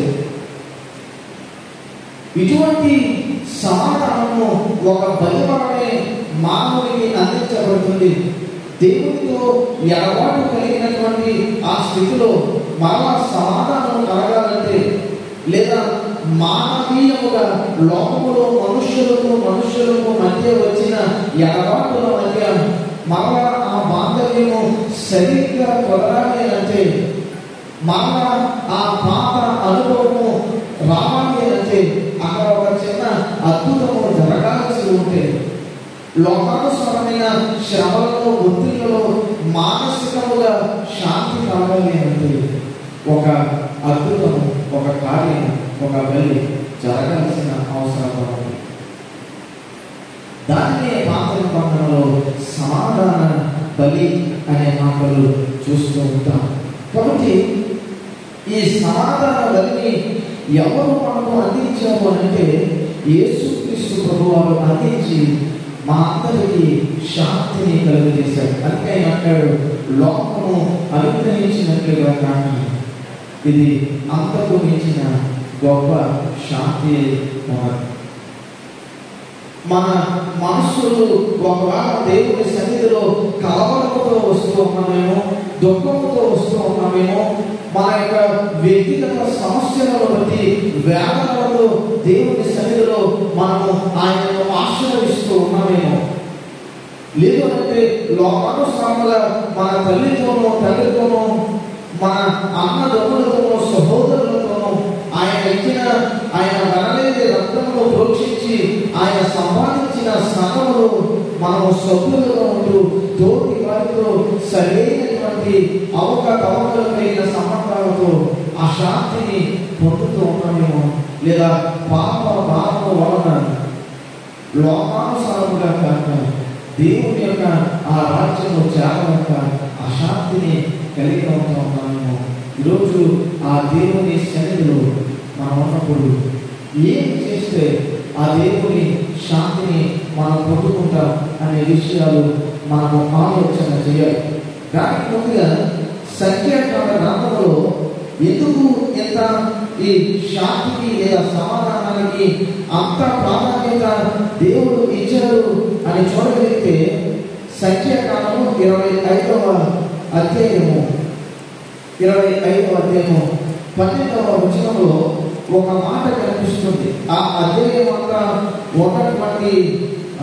ఇటువంటి సమాధానము ఒక బలివరమే మానవునికి అందించబడుతుంది దేవునితో ఎడబాటు కలిగినటువంటి ఆ స్థితిలో మరలా సమాధానం కలగాలంటే లేదా మానవీయముగా లోకములో మనుష్యులకు మనుష్యులకు మధ్య వచ్చిన ఎడబాటుల మధ్య మరలా ఆ బాంధవ్యము సరిగ్గా కుదరాలి అంటే మరలా ఆ పాత అనుభవము రావాలి అంటే అక్కడ ఒక చిన్న అద్భుతము జరగాల్సి ఉంటే లోకానుసారమైన శ్రమలలో ఒత్తిళ్లలో మానసికముగా శాంతి కలగాలి అంటే ఒక అద్భుతము ఒక కార్యం ఒక బలి జరగాల్సిన అవసరం ఉంది దాన్నే పాత నిబంధనలో సమాధాన బలి అనే మాటలు చూస్తూ ఉంటాం కాబట్టి ఈ సమాధాన బలిని ఎవరు మనకు అందించారు అంటే యేసుక్రీస్తు ప్రభు వారు అందించి మా అందరికీ శాంతిని కలుగజేశాడు అందుకే ఆయన అంటాడు లోకము అనుగ్రహించినట్లుగా కానీ ఇది అంతకు మించిన గొప్ప శాంతి ఉన్నది మన మనస్సులు ఒకవేళ దేవుని సన్నిధిలో కలవరముతో వస్తూ ఉన్నామేమో దుఃఖముతో వస్తూ ఉన్నామేమో మన యొక్క వ్యక్తిగత సమస్యలను బట్టి వేదనలతో దేవుని సన్నిధిలో మనము ఆయనను ఆశీర్వదిస్తూ ఉన్నామేమో లేదు అంటే లోకానుసారముగా మన తల్లితోనో తండ్రితోనో మన అన్నదమ్ములతోనూ సహోదరులతోనూ ఆయన ఇచ్చిన ఆయన వరలేని రక్తమును ప్రోక్షించి ఆయన సంపాదించిన సంఘములు మనము సభ్యులుగా ఉంటూ తోటి వారితో సరైనటువంటి అవకతవకలు కలిగిన సంబంధాలతో ఆ శాంతిని పొందుతూ ఉన్నామేమో లేదా పాప భావము వలన లోకానుసారముగా కాక దేవుని యొక్క ఆ రాజ్యము చేరలేక అశాంతిని కలిగి ఉంటూ ఉన్నామేమో ఈరోజు ఆ దేవుని సన్నిధిలో మనం ఉన్నప్పుడు ఏం చేస్తే ఆ దేవుని శాంతిని మనం పొందుకుంటాం అనే విషయాలు మనము ఆలోచన చేయాలి దానికి ముందుగా సంఖ్యాకాల గ్రంథంలో ఎందుకు ఎంత ఈ శాంతికి లేదా సమాధానానికి అంత ప్రాధాన్యత దేవుడు ఇచ్చాడు అని చూడగలిగితే సంఖ్యాకాలము ఇరవై ఐదవ అధ్యాయము ఇరవై ఐదవ అధ్యాయము పన్నెండవ వచనంలో ఒక మాట కనిపిస్తుంది ఆ అధ్యాయం అంతా ఉన్నటువంటి ఆ,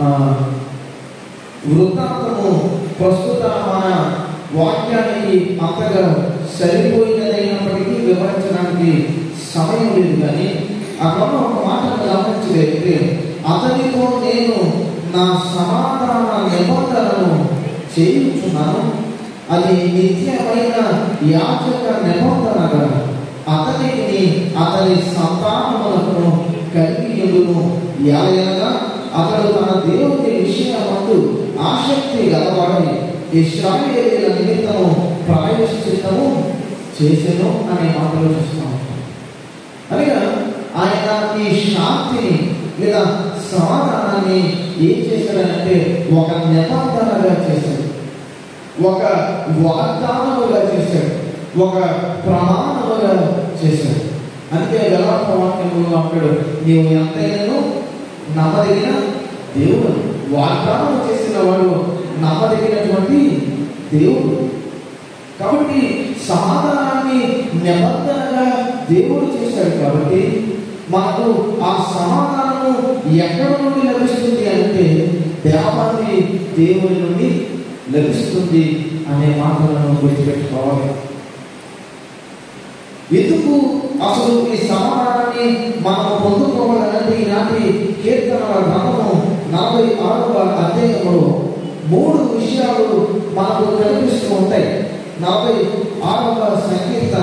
వృత్తాంతము ప్రస్తుత మన వాక్యానికి అంతగా సరిపోయినదైనప్పటికీ వివరించడానికి సమయం లేదు కానీ అక్కడ ఒక మాటను గమనించగలిగితే అతనితో నేను నా సమాధాన నిబంధనను చేయించున్నాను అది నిత్యమైన యాచక నిబంధనగా అతనికి అతని సంతానములను కలిగి ఉండును ఎలాగనగా అతడు తన దేవుని విషయమందు ఆసక్తి గలవాడని ఇస్రాయేలీల నిమిత్తము ప్రవేశించటము చేసెను అనే మాటలు చూస్తున్నాం అనగా ఆయన ఈ శాంతిని లేదా సమాధానాన్ని ఏం చేశాడంటే ఒక నిబంధనగా చేశాడు ఒక వాగ్దానముగా చేశాడు ఒక ప్రమాణముగా చేశాడు అందుకే గలవార్త వాక్యములో అంటాడు నీవు ఎంతైనాను నమ్మదగిన దేవుడు వాగ్దానం చేసిన వాడు నమ్మదగినటువంటి దేవుడు కాబట్టి సమాధానాన్ని నిబంధనగా దేవుడు చేశాడు కాబట్టి మనకు ఆ సమాధానము ఎక్కడ నుండి లభిస్తుంది అంటే దేవాది దేవుని నుండి లభిస్తుంది అనే మాటలను గుర్తుపెట్టుకోవాలి ఎందుకు అసలు ఈ సమాధానాన్ని మనం పొందుకోవాలంటే ఈనాటి కీర్తనల గ్రంథము నలభై ఆరవ అధ్యాయంలో మూడు విషయాలు మనకు కనిపిస్తూ ఉంటాయి నలభై ఆరవ సంకీర్తన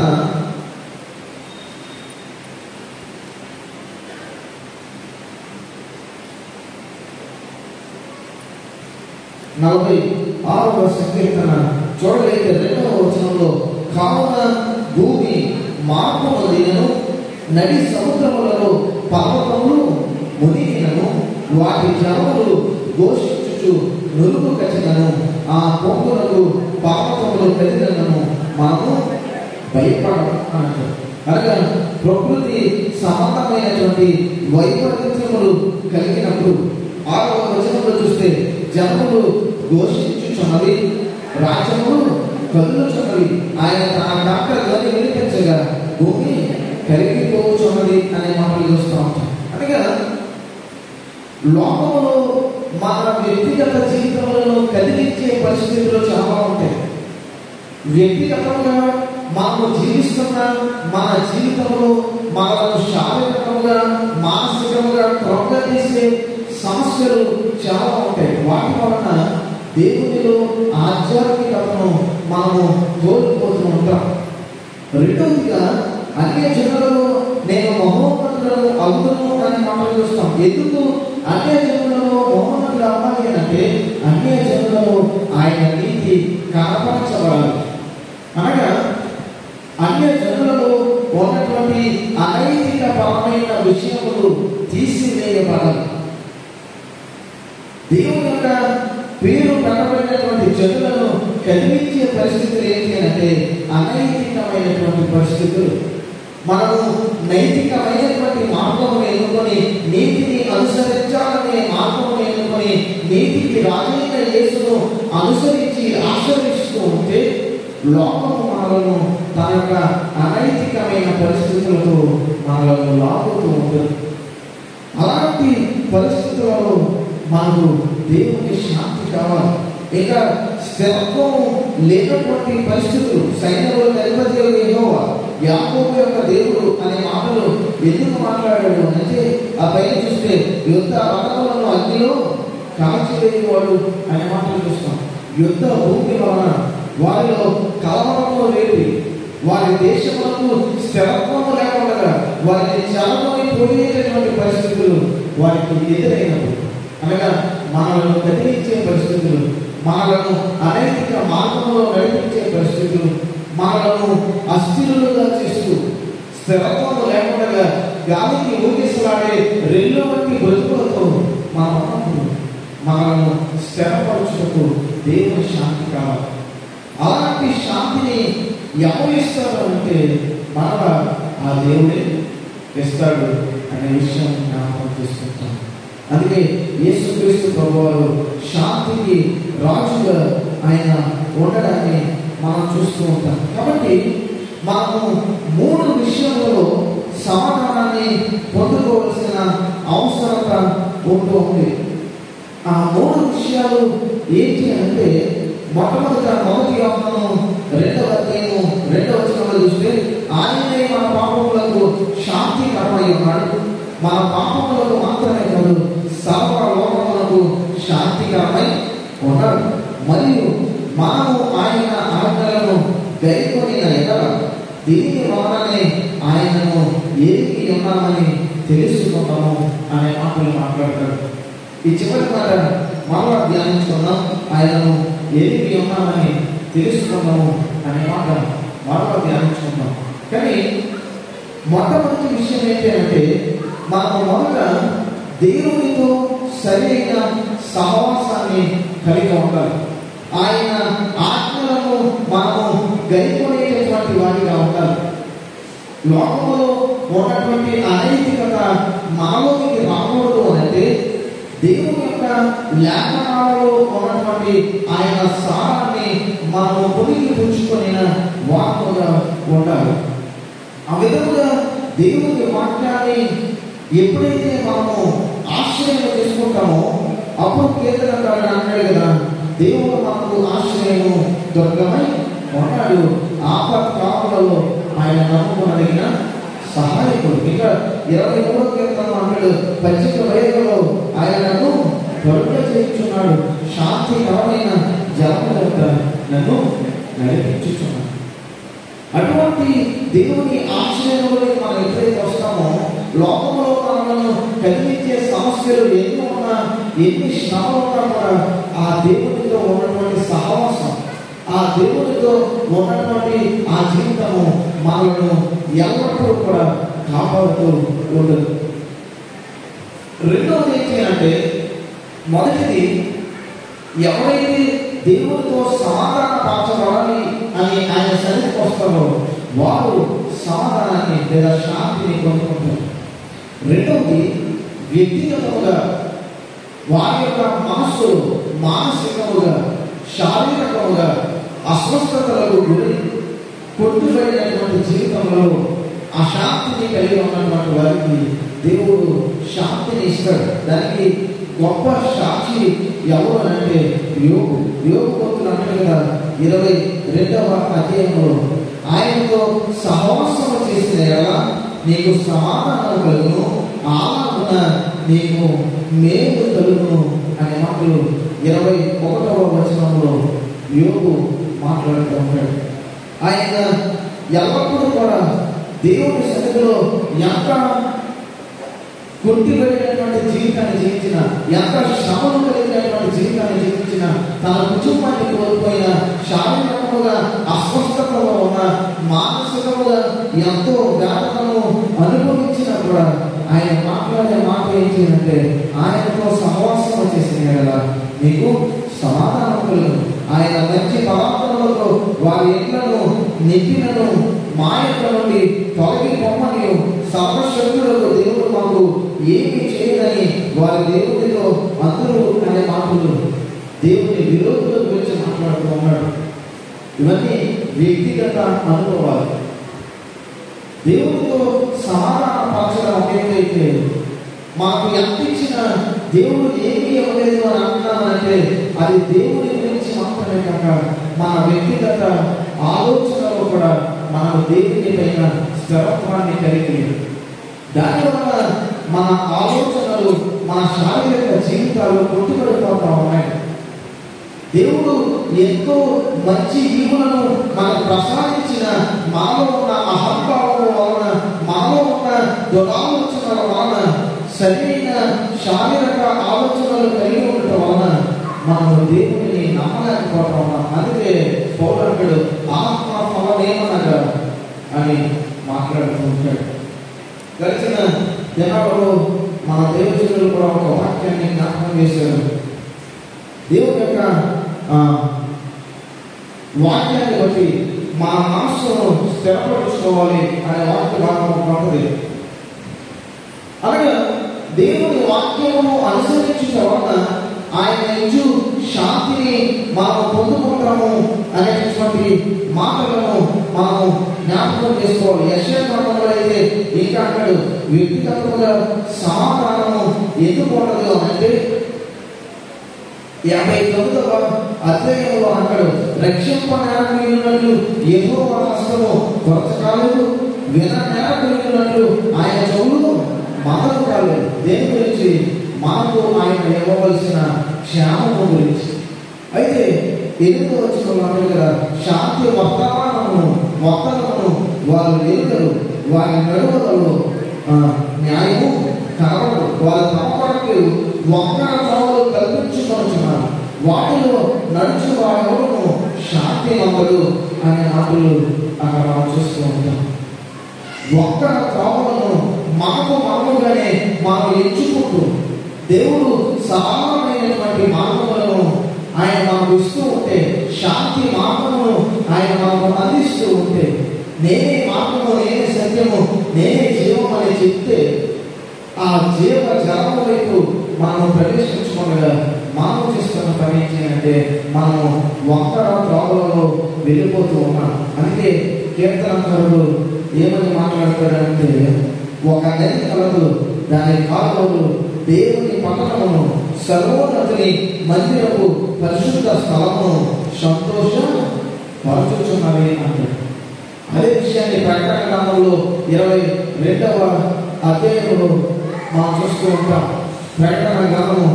నలభై ఆరవ సంకీర్తన చూడలేక రెండవ వచనంలో కావున భూమి మార్పు నదిలను నడి సముద్రములలో పర్వతములు మునిగినను వాటి జనములు ఘోషించుచు నురుగు కచ్చినను ఆ పొంగులకు పర్వతములు కదిలినను మనము భయపడతాను అనగా ప్రకృతి సంబంధమైనటువంటి వైపరీత్యములు కలిగినప్పుడు ఆరవ వచనంలో చూస్తే జనములు ఘోషించుచున్నవి రాజ్యములు కదులుచున్నవి ఆయన తన డాక్టర్ ధ్వని వినిపించగా భూమి కరిగిపోచున్నది అనే మాటలు చూస్తూ ఉంటాం అనగా లోకంలో మన వ్యక్తిగత జీవితంలో కదిలించే పరిస్థితులు చాలా ఉంటాయి వ్యక్తిగతంగా మనము జీవిస్తున్న మన జీవితంలో మనకు శారీరకంగా మానసికంగా కృంగతీసే సమస్యలు చాలా ఉంటాయి వాటి వలన దేవునిలో ఆధ్యాత్మికతను మనము కోల్పోతూ ఉంటాం రెండవదిగా అన్య జనులలో నేను మహోన్నతులను అవుతును అని మాటలు చూస్తాం ఎందుకు అన్య జనులలో మహోన్నతులు అవ్వాలి అంటే అన్య జనులలో ఆయన నీతి కనపరచబడాలి అనగా అన్య జనులలో ఉన్నటువంటి అనైతిక పరమైన విషయములు తీసివేయబడాలి దేవుని యొక్క పేరు పెట్టబడినటువంటి జనులను కదిలించే పరిస్థితులు ఏంటి అంటే అనైతికమైనటువంటి పరిస్థితులు మనము నైతికమైనటువంటి మార్గము ఎన్నుకొని నీతిని అనుసరించాలనే మార్గము ఎన్నుకొని నీతికి రాజైన యేసును అనుసరించి ఆశ్రయిస్తూ ఉంటే లోకము మనలను తన యొక్క అనైతికమైన పరిస్థితులతో మనలను లాగుతూ ఉంటుంది అలాంటి పరిస్థితులలో మనకు దేవుని శాంతి కావాలి ఇక స్థిరత్వం లేనటువంటి పరిస్థితులు సైన్యంలో అధిపతి యెహోవా యాకోబు యొక్క దేవుడు అనే మాటలు ఎందుకు మాట్లాడాడు అంటే ఆ పైన చూస్తే యుద్ధ రథములను అగ్నిలో కాల్చివేయవాడు అనే మాటలు చూస్తాం యుద్ధ భూమి వలన వారిలో కలవరము రేపి వారి దేశములకు స్థిరత్వము లేకుండా వారిని చలమని పోయేటటువంటి పరిస్థితులు వారికి ఎదురైనప్పుడు అనగా మనలను కదిలించే పరిస్థితులు మనలను అనైతిక మార్గంలో నడిపించే పరిస్థితులు మనలను అస్థిరులుగా చేస్తూ స్థిరత్వం లేకుండా గాలికి ఊగిసలాడే రెల్లు వంటి బ్రతుకులతో మనం ఉన్నప్పుడు మనలను స్థిరపరచుటకు దేవుని శాంతి కావాలి అలాంటి శాంతిని ఎవరు ఇస్తారు అంటే మన ఆ దేవుడే ఇస్తాడు అనే విషయం జ్ఞాపకం చేసుకుంటాం అందుకే యేసుక్రీస్తు ప్రభువారు శాంతికి రాజుగా ఆయన ఉండడాన్ని మనం చూస్తూ ఉంటాం కాబట్టి మనము మూడు విషయాలలో సమాధానాన్ని పొందుకోవలసిన అవసరత ఉంటూ ఉంది ఆ మూడు విషయాలు ఏంటి అంటే మొట్టమొదట మొదటి యోహాను రెండవ అధ్యాయము రెండవ వచనంలో చూస్తే ఆయనే మన పాపములకు శాంతి కరమై ఉన్నాడు మన పాపములకు మాత్రమే కాదు సర్వ లోకములకు శాంతికరమై ఉన్నాడు మరియు మనము ఆయన ఆజ్ఞలను గైకొనిన ఎడల దీని వలననే ఆయనను ఏమి ఉన్నామని తెలుసుకున్నాము అనే మాటలు మాట్లాడతాడు ఈ చివరి మాట మరలా ధ్యానించుకున్నాం ఆయనను ఏమి ఉన్నామని తెలుసుకున్నాము అనే మాట మరలా ధ్యానించుకున్నాం కానీ మొట్టమొదటి విషయం ఏంటి అంటే మనము మొదట దేవునితో సరైన సహవాసాన్ని కలిగి ఉండాలి ఆయన ఆజ్ఞలను మనము గైకొనేటటువంటి వారిగా ఉండాలి లోకంలో ఉన్నటువంటి అనైతికత మనలోకి రాకూడదు అంటే దేవుని యొక్క లేఖనాలలో ఉన్నటువంటి ఆయన సారాన్ని మనము పొడిగి పుచ్చుకొని వాకుగా ఉండాలి ఆ విధంగా దేవుని వాక్యాన్ని ఎప్పుడైతే మనము ఆశ్రయం చేసుకుంటామో అప్పుడు కీర్తనకారుడు అన్నాడు కదా దేవుడు మనకు ఆశ్రయము దుర్గమై ఉన్నాడు ఆపత్కాలంలో ఆయన నమ్ముకునదగిన సహాయకుడు ఇంకా ఇరవై మూడో కీర్తన అన్నాడు పచ్చిక వయసులో ఆయనను త్వరగా చేయించున్నాడు శాంతికరమైన జలములంత నన్ను నడిపించుచున్నాడు అటువంటి దేవుని ఆశ్రయంలోకి మనం ఎప్పుడైతే వస్తామో లోకంలో మనలను కదిలించే సమస్యలు ఎన్ని ఉన్నా ఎన్ని శ్రమలు ఉన్నా కూడా ఆ దేవునితో ఉన్నటువంటి సహవాసం ఆ దేవునితో ఉన్నటువంటి ఆ జీవితము మనలను ఎల్లప్పుడూ కూడా కాపాడుతూ ఉండదు రెండవది ఏంటి అంటే మొదటిది ఎవరైతే దేవుడితో సమాధాన పరచబడాలి అని ఆయన సన్నిధికి వస్తారో వారు సమాధానాన్ని లేదా శాంతిని పొందుకుంటారు రెండవది వ్యక్తిగతముగా వారి యొక్క మనస్సు మానసికముగా శారీరకముగా అస్వస్థతలకు గురి కొట్టుబడినటువంటి జీవితంలో అశాంతిని కలిగి ఉన్నటువంటి వారికి దేవుడు శాంతిని ఇస్తాడు దానికి గొప్ప సాక్షి ఎవరు అంటే యోగు యోగు భక్తులు అంటారు కదా ఇరవై రెండవ అధ్యాయంలో ఆయనతో సహవాసం చేసిన ఎలా నీకు సమాధానం కలుగును ఆలన నీకు మేలు కలుగును అనే మాటలు ఇరవై ఒకటవ వచనంలో యోగు మాట్లాడుతూ ఉంటాడు ఆయన ఎల్లప్పుడూ కూడా దేవుని సన్నిధిలో ఎంత కొట్టిబడినటువంటి జీవితాన్ని జీవించిన ఎంత శ్రమను కలిగినటువంటి జీవితాన్ని జీవించిన తన కుటుంబాన్ని కోల్పోయిన శారీరకముగా అస్వస్థతలో ఉన్న మానసికముగా ఎంతో వేదనను అనుభవించిన కూడా ఆయన మాట్లాడే మాట ఏంటి అంటే ఆయనతో సహవాసం చేసిన కదా నీకు సమాధానం కలుగు ఆయన మంచి పదార్థములతో వారి ఇళ్లను నింపినను మా యొక్క నుండి తొలగి పొమ్మని సర్వశక్తులకు దేవుడు మాకు ఏమి చేయదని వారి దేవునితో అందరూ అనే మాటలు దేవుని విరోధుల గురించి మాట్లాడుతూ ఉన్నాడు ఇవన్నీ వ్యక్తిగత అనుభవాలు దేవుడితో సమాధాన పరచడం ఒకేదైతే మాకు ఎంత ఇచ్చిన దేవుడు ఏమి ఇవ్వలేదు అని అంటున్నామంటే అది దేవుడి గురించి మాత్రమే మాత్రమే కాక మన వ్యక్తిగత ఆలోచనలో కూడా మనం దేవుని పైన స్థిరత్వాన్ని కలిగి దానివల్ల మన ఆలోచనలు మన శారీరక జీవితాలు కొట్టుబడిపోతా ఉన్నాయి దేవుడు ఎంతో మంచి ఈవులను మనకు ప్రసాదించిన మనలో ఉన్న అహంభావం వలన మనలో ఉన్న దురాలోచనల వలన సరైన శారీరక ఆలోచనలు కలిగి ఉండటం వలన మనము దేవుడిని నమ్మలేకపోవటం వలన అందుకే పౌరుడు ఆత్మ ఫలమేమనగా అని మాట్లాడుతూ ఉంటాడు గడిచిన దినాలలో మన దేవజనులు కూడా ఒక వాక్యాన్ని జ్ఞాపకం చేశారు దేవుని యొక్క ఆ, వాక్యాన్ని బట్టి మా మనస్సును స్థిరపరచుకోవాలి అనే వాక్య భాగం ఒకటి ఉంటుంది అనగా దేవుని వాక్యమును అనుసరించిన వలన ఆయన ఇచ్చు శాంతిని మనం పొందుకుంటాము అనేటటువంటి మాటలను మనం జ్ఞాపకం చేసుకోవాలి యశ్వంతంలో అయితే ఇంకా అంటాడు వ్యక్తిగతంగా సమాధానము ఎందుకు ఉండదు అంటే యాభై తొమ్మిదవ అధ్యాయంలో అంటాడు రక్షింపనేరకులు ఏదో హస్తము కొరత కాలేదు విన నేరకులు ఆయన చెవులు మనకు కాలేదు దేని గురించి మనకు ఆయన ఇవ్వవలసిన క్షేమము గురించి అయితే ఎనిమిదో వచ్చిన అంటారు కదా శాంతి వర్తమానమును వర్తనమును వారు ఎరుగరు వారి నడువలలో ఆ, న్యాయము కలవదు వారి తమ కొరకు వంకర త్రోవలు కల్పించుకొనుచున్నారు వాటిలో నడుచు వాడెవడను శాంతి నమ్మదు అనే మాటలు అక్కడ మనం చూస్తూ ఉంటాం ఒక్కర త్రోవలను మనకు మనముగానే మనం ఎంచుకుంటూ దేవుడు సమానమైనటువంటి మార్గములను ఆయన మనకు ఇస్తూ ఉంటే శాంతి మార్గమును ఆయన మనకు అందిస్తూ ఉంటే నేనే మార్గము నేనే సత్యము నేనే జీవం అని చెప్తే ఆ జీవ జలము వైపు మనం ప్రవేశించకుండా మనం చేస్తున్న పని ఏంటి అంటే మనము ఒక్కర త్రోవలలో వెళ్ళిపోతూ ఉన్నాం అందుకే కీర్తనకారుడు ఏమని మాట్లాడతాడంటే ఒక నది కలదు దాని కాలువలు దేవుని పట్టణమును సర్వోన్నతిని మందిరపు పరిశుద్ధ స్థలమును సంతోష పరచుచున్నవి అంటాడు అదే విషయాన్ని ప్రకటన గ్రంథంలో ఇరవై రెండవ అధ్యాయంలో మనం చూస్తూ ఉంటాం ప్రకటన గ్రంథము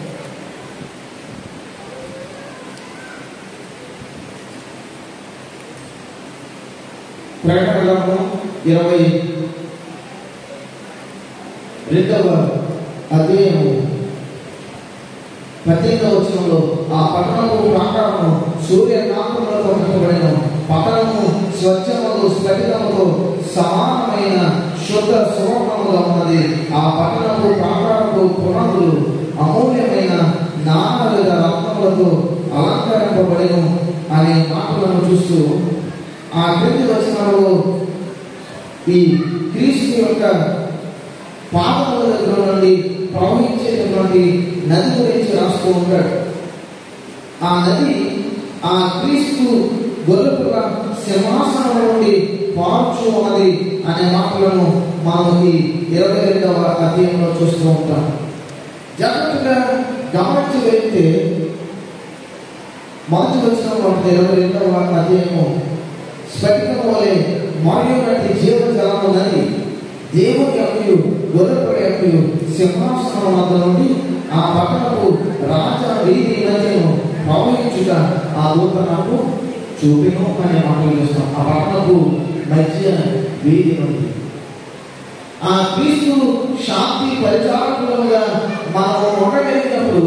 ప్రకటన గ్రంథం ఇరవై రెండవ అధ్యాయము పద్దెనిమిదవ వచనంలో ఆ పట్టణము ప్రాకారము సూర్య కాంతులతో కట్టబడిన పట్టణము స్వచ్ఛములు స్ఫటికముతో సమానమైన శుద్ధ సువర్ణముగా ఉన్నది ఆ పట్టణము ప్రాకారపు పునాదులు అమూల్యమైన నానా విధ రత్నములతో అలంకరింపబడిన అనే మాటలను చూస్తూ ఆ క్రింది వచనాలలో ఈ క్రీస్తు యొక్క పాదముల దగ్గర నుండి ప్రవహించేటటువంటి నది గురించి రాస్తూ ఉంటాడు ఆ నది ఆ క్రీస్తు గొర్రెపుల సింహాసనం నుండి పార్చు ఉన్నది అనే మాటలను మనం ఈ ఇరవై రెండవ అధ్యాయంలో చూస్తూ ఉంటాం జాగ్రత్తగా గమనించి వెళ్తే మొదటి వచ్చిన ఇరవై రెండవ అధ్యాయము స్ఫటికం వలె మారినటువంటి జీవ జలము నది దేవుని యొక్క గొర్రెపడి యొక్క సింహాసనం వద్ద నుండి ఆ పట్టణపు రాజ వీధి మధ్యను ప్రవహించుట ఆ దూత నాకు చూపిను అనే మాటలు చేస్తాం ఆ పట్టణపు మధ్య వీధి నుండి ఆ క్రీస్తు శాంతి పరిచారకులుగా మనము ఉండగలిగినప్పుడు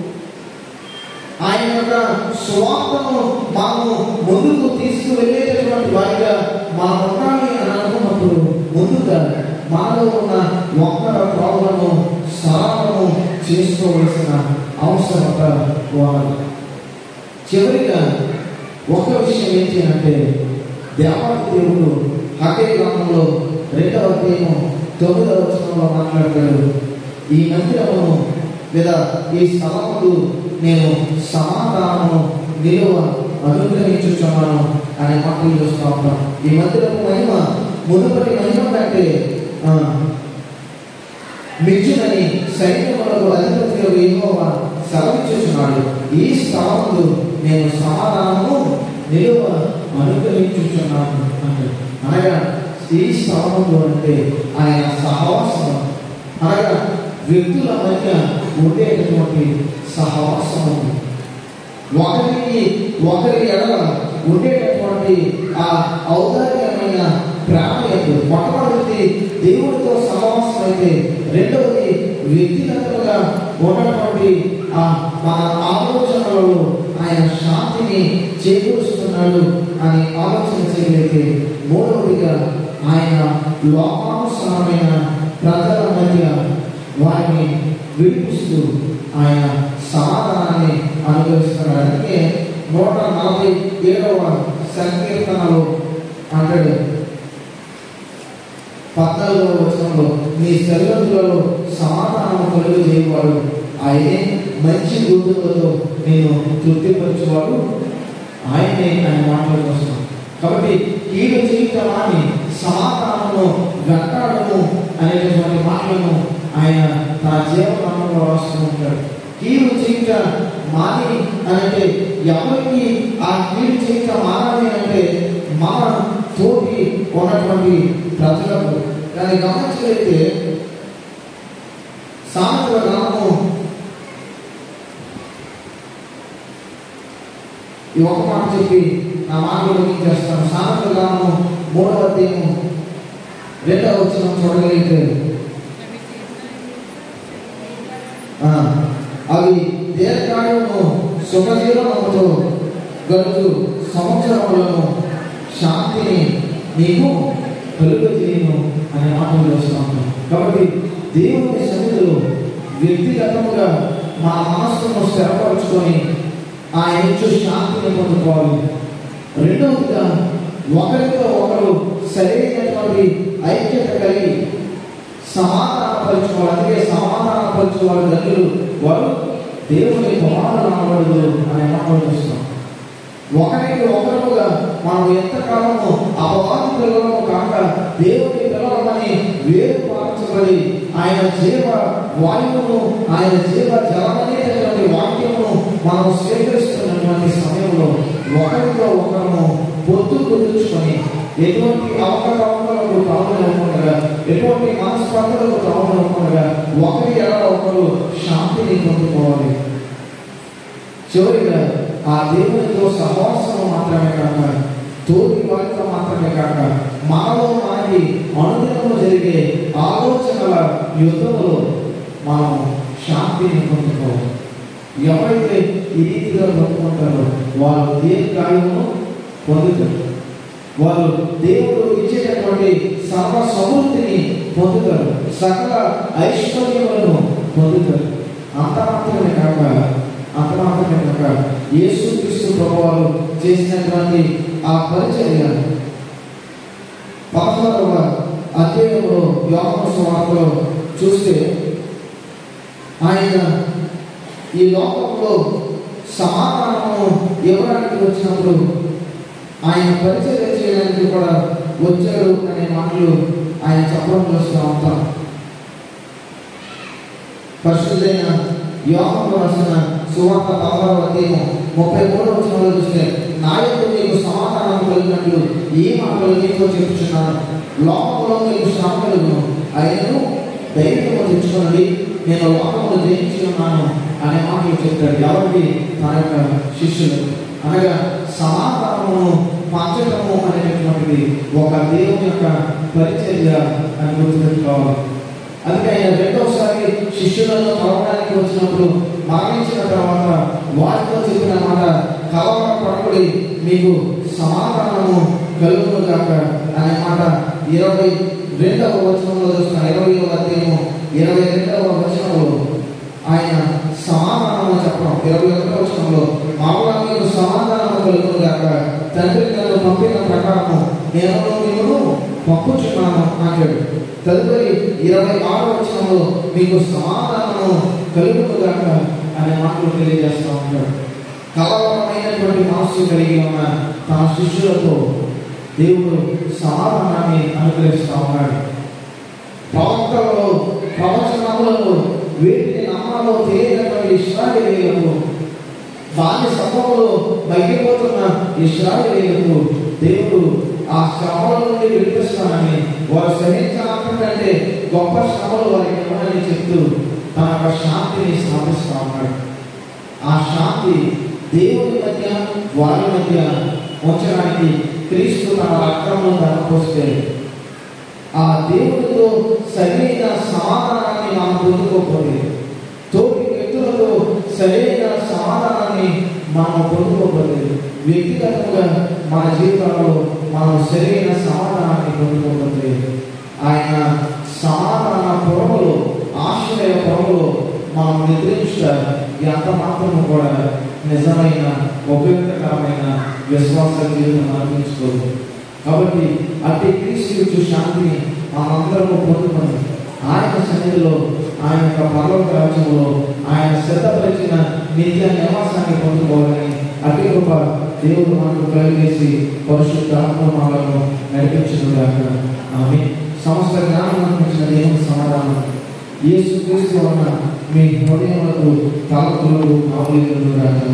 ఆయన యొక్క స్వార్థను మనము ముందుకు తీసుకువెళ్ళేటటువంటి వారిగా మనం ఉండాలి అని అనుకున్నప్పుడు ముందుగా మనలో ఉన్న ఒక్కర త్రోవలను సరళము చేసుకోవలసిన అవసరత వారు చివరిగా ఒక విషయం ఏంటి అంటే దేవాది దేవుడు హకే గ్రంథంలో రెండవ అధ్యాయం తొమ్మిదవ వచనంలో మాట్లాడతాడు ఈ మందిరమును లేదా ఈ స్థలములు నేను సమాధానము నిలువ అనుగ్రహించుచున్నాను అనే మాటలు చూస్తూ ఉంటాం ఈ మందిరపు మహిమ మునుపటి మహిమ కంటే ఆ, మిచ్చునని సైన్యములకు అధిపతి యెహోవా సెలవిచ్చుచున్నాడు ఈ స్థలములు నేను సమాధానము నిలువ అనుగ్రహించుచున్నాను అంటే అనగా ఈ స్థలములు అంటే ఆయన సహవాసం అనగా వ్యక్తుల మధ్య ఉండేటటువంటి సహవాసము ఒకరికి ఒకరి ఎడల ఉండేటటువంటి ఆ ఔదార్యమైన ప్రేమ యొక్క మొట్టమొదటి దేవుడితో సహవాసం అయితే రెండవది వ్యక్తిగతంగా ఉన్నటువంటి ఆ మన ఆలోచనలలో ఆయన శాంతిని చేకూరుస్తున్నాడు అని ఆలోచన చేయగలిగితే మూడవదిగా ఆయన లోకానుసారమైన ప్రజల మధ్య వారిని విడిపిస్తూ ఆయన సమాధానాన్ని అనుభవిస్తున్నాడు అందుకే నూట నలభై ఏడవ సంకీర్తనలో అంటాడు పద్నాలుగవ వచనంలో నీ శరీరంలో సమాధానం కలుగు చేయవాడు ఆయనే మంచి గుర్తులతో నేను తృప్తిపరచేవాడు ఆయనే ఆయన మాట్లాడుకొస్తున్నాం కాబట్టి కీడు జీవితాన్ని సమాధానము వెంటాడము అనేటటువంటి మాటలను ఆయన తన జీవనామంలో రాస్తూ ఉంటాడు కీడు జీవిత మాని అంటే ఎవరికి ఆ కీడు జీవిత మానాలి అంటే మన తోటి ఉన్నటువంటి ప్రజలకు దాన్ని గమనించగలిగితే సామెతల గ్రంథము ఈ ఒక మాట చెప్పి నా మాటలు చేస్తాను సామెతల గ్రంథము మూడవ అధ్యాయము రెండవ వచ్చిన చూడగలిగితే ఆ, అవి దీర్ఘాయువును సుఖజీవనముతో గడుచు సంవత్సరములను శాంతిని నీకు కలుగజేయను అనే మాటలు చేస్తాను కాబట్టి దేవుని సన్నిధిలో వ్యక్తిగతముగా మా మనస్సును స్థిరపరచుకొని ఆయన ఇచ్చు శాంతిని పొందుకోవాలి రెండవదిగా ఒకరితో ఒకరు సరైనటువంటి ఐక్యత కలిగి సమాధానపరచుకోవాలి అందుకే సమాధానపరచుకోవాలి దగ్గర వారు దేవుని కుమారులు అనబడదు అనే మాట చూస్తున్నాం ఒకరికి ఒకరుగా మనం ఎంతకాలము అపవాది పిల్లలము కాక దేవుని పిల్లలమని వేరు పాటించబడి ఆయన జీవ వాయువును ఆయన జీవ జలమనేటటువంటి వాక్యమును మనం స్వీకరిస్తున్నటువంటి సమయంలో ఒకరితో ఒకరము పొత్తు కుదుర్చుకొని ఎటువంటి అవకతవకలకు తాములనుకుండగా ఎటువంటి మనస్పర్ధలకు తాములనుకుండగా ఒకరి ఎలా ఒకరు శాంతిని పొందుకోవాలి చివరిగా ఆ దేవునితో సహవాసం మాత్రమే కాక తోటి వారితో మాత్రమే కాక మనలో మనకి అనుదినము జరిగే ఆలోచనల యుద్ధములో మనం శాంతిని పొందుకోవాలి ఎవరైతే ఈ రీతిగా పొందుకుంటారో వారు దీర్ఘాయువును పొందుతారు వారు దేవుడు ఇచ్చేటటువంటి సర్వ సమృద్ధిని పొందుతారు సకల ఐశ్వర్యములను పొందుతారు అంత మాత్రమే కాక అంత మాత్రమే కాక యేసు క్రీస్తు ప్రభువారు చేసినటువంటి ఆ పరిచర్య పదహారవ అధ్యాయంలో యోగన సువార్తలో చూస్తే ఆయన ఈ లోకంలో సమాధానము ఇవ్వడానికి వచ్చినప్పుడు ఆయన పరిచయం చేయడానికి కూడా వచ్చాడు అనే మాటలు ఆయన చెప్పడం చూస్తూ ఉంటాం పరిశుద్ధైన యోగంలో రాసిన సువార్త పదహారవ అధ్యాయం ముప్పై మూడు వచ్చిన చూస్తే నా యొక్క మీకు సమాధానం కలిగినట్లు ఈ మాటలు నీతో చెప్పుచున్నాను లోకంలో మీకు శ్రమ కలుగును ఆయనను ధైర్యము తెచ్చుకోండి నేను లోకమును జయించి ఉన్నాను అనే మాటలు చెప్తాడు ఎవరికి తన యొక్క శిష్యులు అనగా సమాధానమును పంచటము అనేటటువంటిది ఒక దేవుని యొక్క పరిచర్య అని గుర్తుపెట్టుకోవాలి అందుకే ఆయన రెండోసారి శిష్యులను కలవడానికి వచ్చినప్పుడు మరణించిన తర్వాత వారితో చెప్పిన మాట కలవర పడకుడి మీకు సమాధానము కలుగును కాక అనే మాట ఇరవై రెండవ వచనంలో చూస్తున్న ఇరవై అధ్యాయము ఇరవై రెండవ వచనంలో ఆయన సమాధానము చెప్పడం ఇరవై ఒకటో వచనంలో మామూలుగా మీకు సమాధానము కలుగును కాక తండ్రి నన్ను పంపిన ప్రకారము నేను మిమ్మల్ని పంపుచున్నాను అంటాడు తదుపరి ఇరవై ఆరో వచనంలో మీకు సమాధానము కలుగును గాక అనే మాటలు తెలియజేస్తూ ఉంటాడు కలవరమైనటువంటి మనస్సు కలిగి ఉన్న తన శిష్యులతో దేవుడు సమాధానాన్ని అనుగ్రహిస్తూ ఉన్నాడు ప్రవక్తలలో ప్రవచన ఉన్నామో తెలియనటువంటి ఇస్రాయేలీలకు బాల్య సమయంలో మగ్గిపోతున్న ఇస్రాయేలీలకు దేవుడు ఆ శ్రమల నుండి విడిపిస్తానని వారు సహించాలంటే గొప్ప శ్రమలు వారికి ఇవ్వనని చెప్తూ తన యొక్క శాంతిని స్థాపిస్తా ఉన్నాడు ఆ శాంతి దేవుని మధ్య వారి మధ్య ఉంచడానికి క్రీస్తు తన రక్తంలో ధనపోస్తే ఆ దేవుడితో సరైన సమాధానాన్ని మనం పొందుకోకపోతే తోటి వ్యక్తులతో సరైన సమాధానాన్ని మనం పొందుకోకపోతే వ్యక్తిగతంగా మన జీవితంలో మనం సరైన సమాధానాన్ని పొందుకోకపోతే ఆయన సమాధాన పొరములో ఆశ్రయ పొరములో మనం నిద్రించుట ఎంత మాత్రము కూడా నిజమైన ఉపయోగకరమైన విశ్వాస జీవితం అనిపించుకోదు కాబట్టి అట్టి క్రీస్తు శాంతిని మనందరము పొందుకొని ఆయన సన్నిధిలో ఆయన యొక్క పర్వత రాజ్యంలో ఆయన సిద్ధపరిచిన నిత్య నివాసాన్ని పొందుకోవాలని అతి గొప్ప దేవుడు మనకు కలిగేసి పరిశుద్ధ ఆత్మమాలను నడిపించిన ఆమె సమస్త జ్ఞానం అనిపించిన దేవుని సమాధానం యేసు క్రీస్తు వలన మీ హృదయములకు తలపులు ఆవులు రాక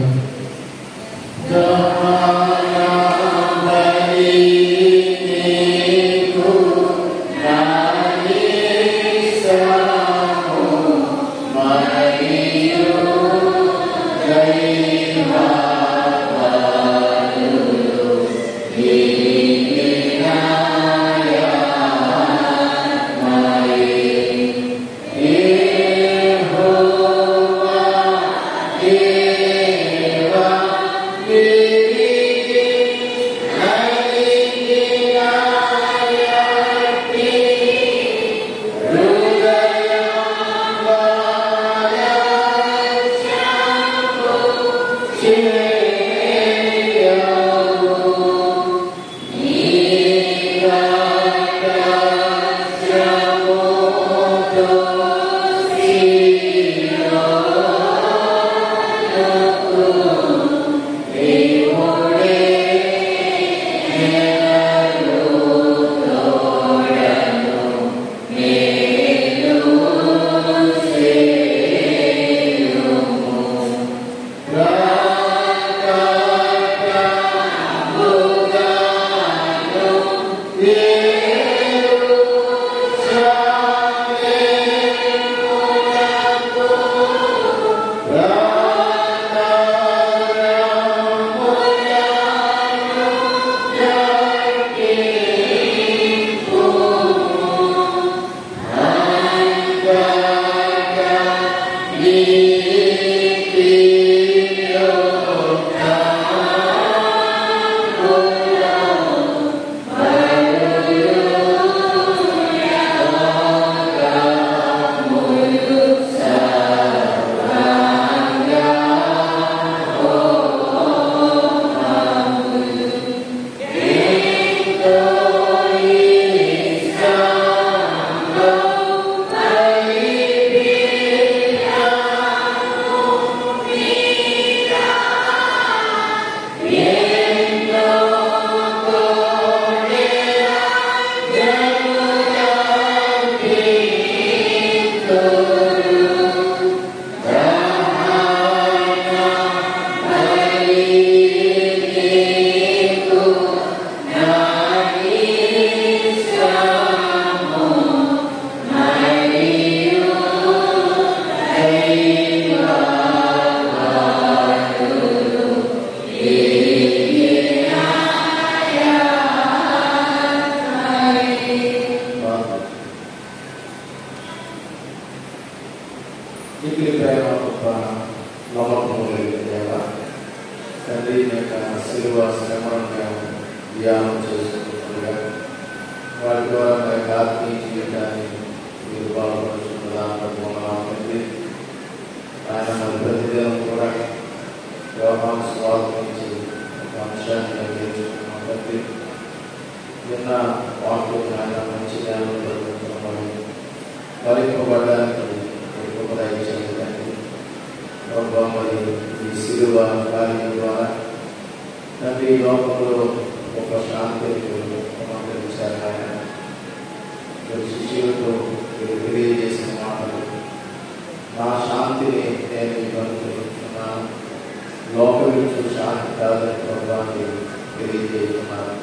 మిగిలి ప్రేమ గొప్ప నమ్మకము కలిగిన దేవ తండ్రి నీ యొక్క శిలువ శ్రమను మేము ధ్యానం చేసుకుంటుండగా వాటి ద్వారా మా యొక్క ఆత్మీయ జీవితాన్ని మీరు బాగుపరుచుకున్న దాంట్లో ఆయన మరి ప్రతిదినం కూడా వ్యవహార స్వాగతం నుంచి ఒక అంశాన్ని నిర్వహించుకున్నాం ప్రతి నిన్న వాటిలో ఆయన మంచి జ్ఞానం జరుగుతున్నామని మరింపబడడానికి ఉపదయించలేదండి ప్రభావ మరి ఈ శిలువ కార్యం ద్వారా తండ్రి ఈ లోకంలో ఒక శాంతిని అనుగ్రహించారు ఆయన మరి శిష్యులతో మీరు తెలియజేసిన మాటలు నా శాంతిని లోక విచ్చు శాంతి కాదని ప్రభుత్వాన్ని తెలియజేస్తున్నారు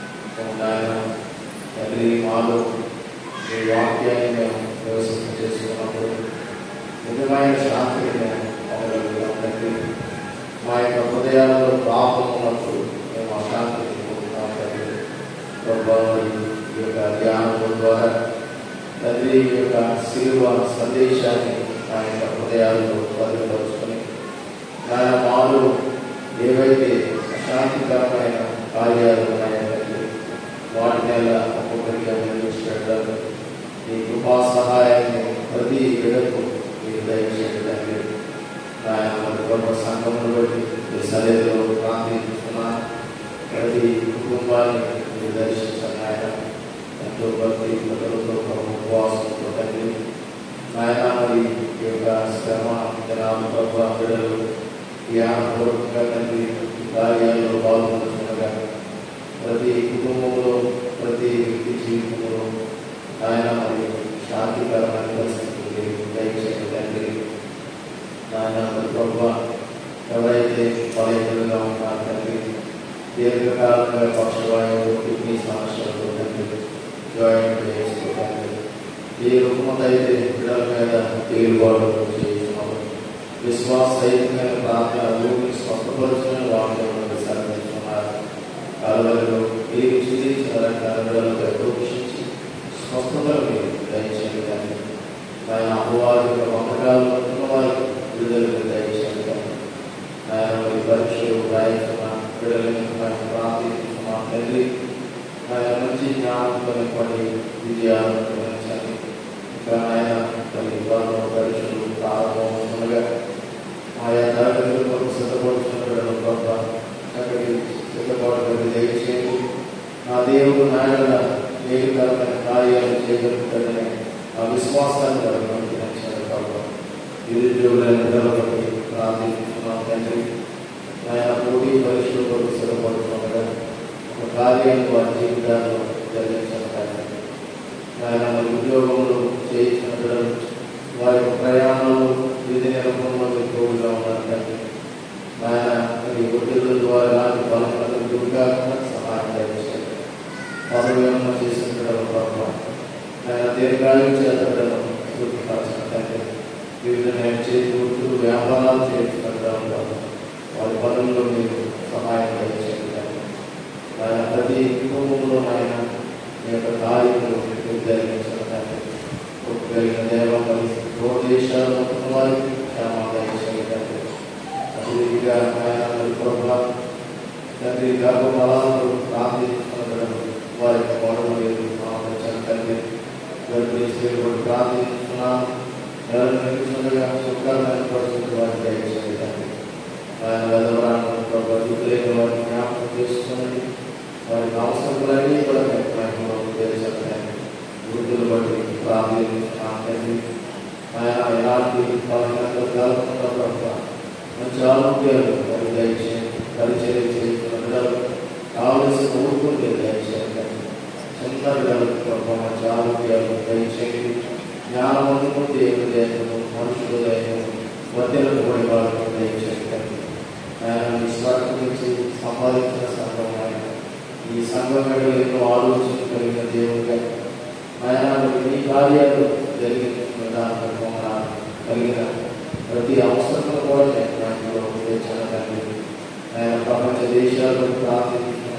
ఆయన తండ్రి మాలో ఈ వాక్యాన్ని మేము నివసింప చేసుకున్నప్పుడు నిజమైన శాంతిని మేము పొందగలుగుతాం తండ్రి మా యొక్క హృదయాలలో పాపం ఉన్నప్పుడు మేము అశాంతిని పొందుతాం తండ్రి ప్రభావం ఈ యొక్క ధ్యానం ద్వారా తండ్రి ఈ యొక్క శిలువ సందేశాన్ని ఆ యొక్క హృదయాల్లో భద్రపరుచుకొని ఆయన మాలో ఏవైతే అశాంతికరమైన కార్యాలు ఉన్నాయో తండ్రి వాటిని ఎలా ఒక్కొక్కరిగా నిర్మించడం ఈ కృపా సహాయాన్ని ప్రతి గడకు మీరు దయచేయండి తండ్రి ఆయన మన గొప్ప సంఘమును బట్టి మీ సన్నిధిలో ప్రార్థిస్తున్నాను ప్రతి కుటుంబాన్ని మీరు దర్శించండి ఆయన ఎంతో భక్తి భద్రతతో ఉపవాసంతో తండ్రి ఆయన మరి ఈ యొక్క శ్రమ జనాలు ప్రభావ బిడ్డలు ధ్యానపూర్వకంగా తండ్రి ఈ కార్యాల్లో పాల్గొంటుండగా ప్రతి కుటుంబంలో ప్రతి వ్యక్తి జీవితంలో ఆయన మరి శాంతికరమైన పరిస్థితులు దయచేయండి తండ్రి ఆయన మరి ప్రభావ ఎవరైతే బలహీనంగా ఉన్నారో తండ్రి దీర్ఘకాలంగా పక్షవాయువు కిడ్నీ సమస్యలతో తండ్రి జాయింట్ చేసుకోవాలి ఏ రుగ్మత అయితే బిడ్డల మీద తేలుబాటు చేస్తున్నాము విశ్వాస సహితమైన ప్రార్థన భూమిని స్వస్థపరుచుకుని వాక్యం సరిస్తున్నారు కలవరిలో మీరు చిదించిన కలవరలపై ప్రోక్షించి స్వస్థతలు మీరు దయచేయండి తండ్రి ఆయన అమ్మవారి యొక్క వంటకాలు ఉన్న వారికి విడుదల దయచేయండి తండ్రి ఆయన మరి పరీక్షలు రాయించిన బిడ్డలని ఆయన ప్రార్థించిన తండ్రి ఆయన మంచి జ్ఞానంతో పడి విజయాలను గమనించండి ఇంకా ఆయన మరి వారు పరీక్షలు ప్రారంభమవుతుండగా ఆయా తరగతులు కొరకు సిద్ధపడుతున్న గొప్ప చక్కటి సిద్ధపడబడి దయచేయండి నా దేవుడు నాయన మేలుకరమైన కార్యాలు చేయగలుగుతాడని ఆ విశ్వాసాన్ని వారు అనుగ్రహించారు కాబట్టి నిరుద్యోగులైన బిడ్డల బట్టి ప్రార్థిస్తున్నాం తండ్రి ఆయన పోటీ పరీక్షలు కొరకు సిద్ధపడుతుండగా ఒక కార్యాన్ని వారి జీవితాల్లో జరిగించారు తండ్రి ఆయన మరి ఉద్యోగంలో చేయించిన బిడ్డలు వారి యొక్క ప్రయాణంలో విధి నిర్వహణలో ఎక్కువగా ఉన్నారు తండ్రి ఆయన మరి ఒత్తిళ్ళ ద్వారా ఎలాంటి బలహీనతలు గురి కాకుండా సహాయం దయచేయండి పదవి ఏమన్నా చేసిన బిడ్డలు ప్రభావ ఆయన దీర్ఘాయువు చేత బిడ్డలను తృప్తిపరచిన తండ్రి వివిధ నేను చేతి వృత్తులు వ్యాపారాలు చేస్తున్న బిడ్డలు వారి పనుల్లో మీరు సహాయం దయచేయండి తండ్రి ఆయన ప్రతి కుటుంబంలో ఆయన మీ యొక్క కార్యములు నిర్ధారించిన తండ్రి కలిగిన దేవ మరి దేశాలు వారికి క్షేమంగా తండ్రి అభివృద్ధిగా ఆయన ప్రభావ తండ్రి గర్భఫలాలను ప్రార్థించుకున్న వారి యొక్క గొడవ మీరు ఆలోచించిన తండ్రి గర్భిణీ స్త్రీలు ప్రార్థించుకున్నాను నెలను నిర్మిస్తుండగా సుఖాలను పరిస్థితులు వారికి దయచేయండి తండ్రి ఆయన వెదవరాను ప్రభావ దిగులేని వారిని జ్ఞాపకం చేసుకుని వారికి అవసరములన్నీ కూడా మహిమలో తెలిసాను వృద్ధులు బట్టి ప్రార్థించున్నాను తండ్రి ఆయన ఎలాంటి బలహీనతలు కలగకుండా ప్రభావ మంచి ఆరోగ్యాలు వారికి దయచేయండి పరిచయం చేస్తున్న బిడ్డలు కావలసిన ఊరుకుంటే దయచేయండి చిన్న బిడ్డలకు ప్రభావ మంచి ఆరోగ్యాలు దయచేయండి జ్ఞానం అందుకుంటే ఏమి లేదు మనుషులు లేదు వద్దలకు పడి వాళ్ళకు దయచేయండి ఆయన ఈ స్వార్థం నుంచి సంపాదించిన సంఘం ఆయన ఈ సంఘం మీద ఎన్నో ఆలోచన కలిగిన దేవుడిగా ఆయన ఈ కార్యాలు జరిగిన విధానం కలిగిన ప్రతి అవసరం కూడా నేను తెచ్చాను ఆయన ప్రపంచ దేశాల్లో ప్రార్థించిన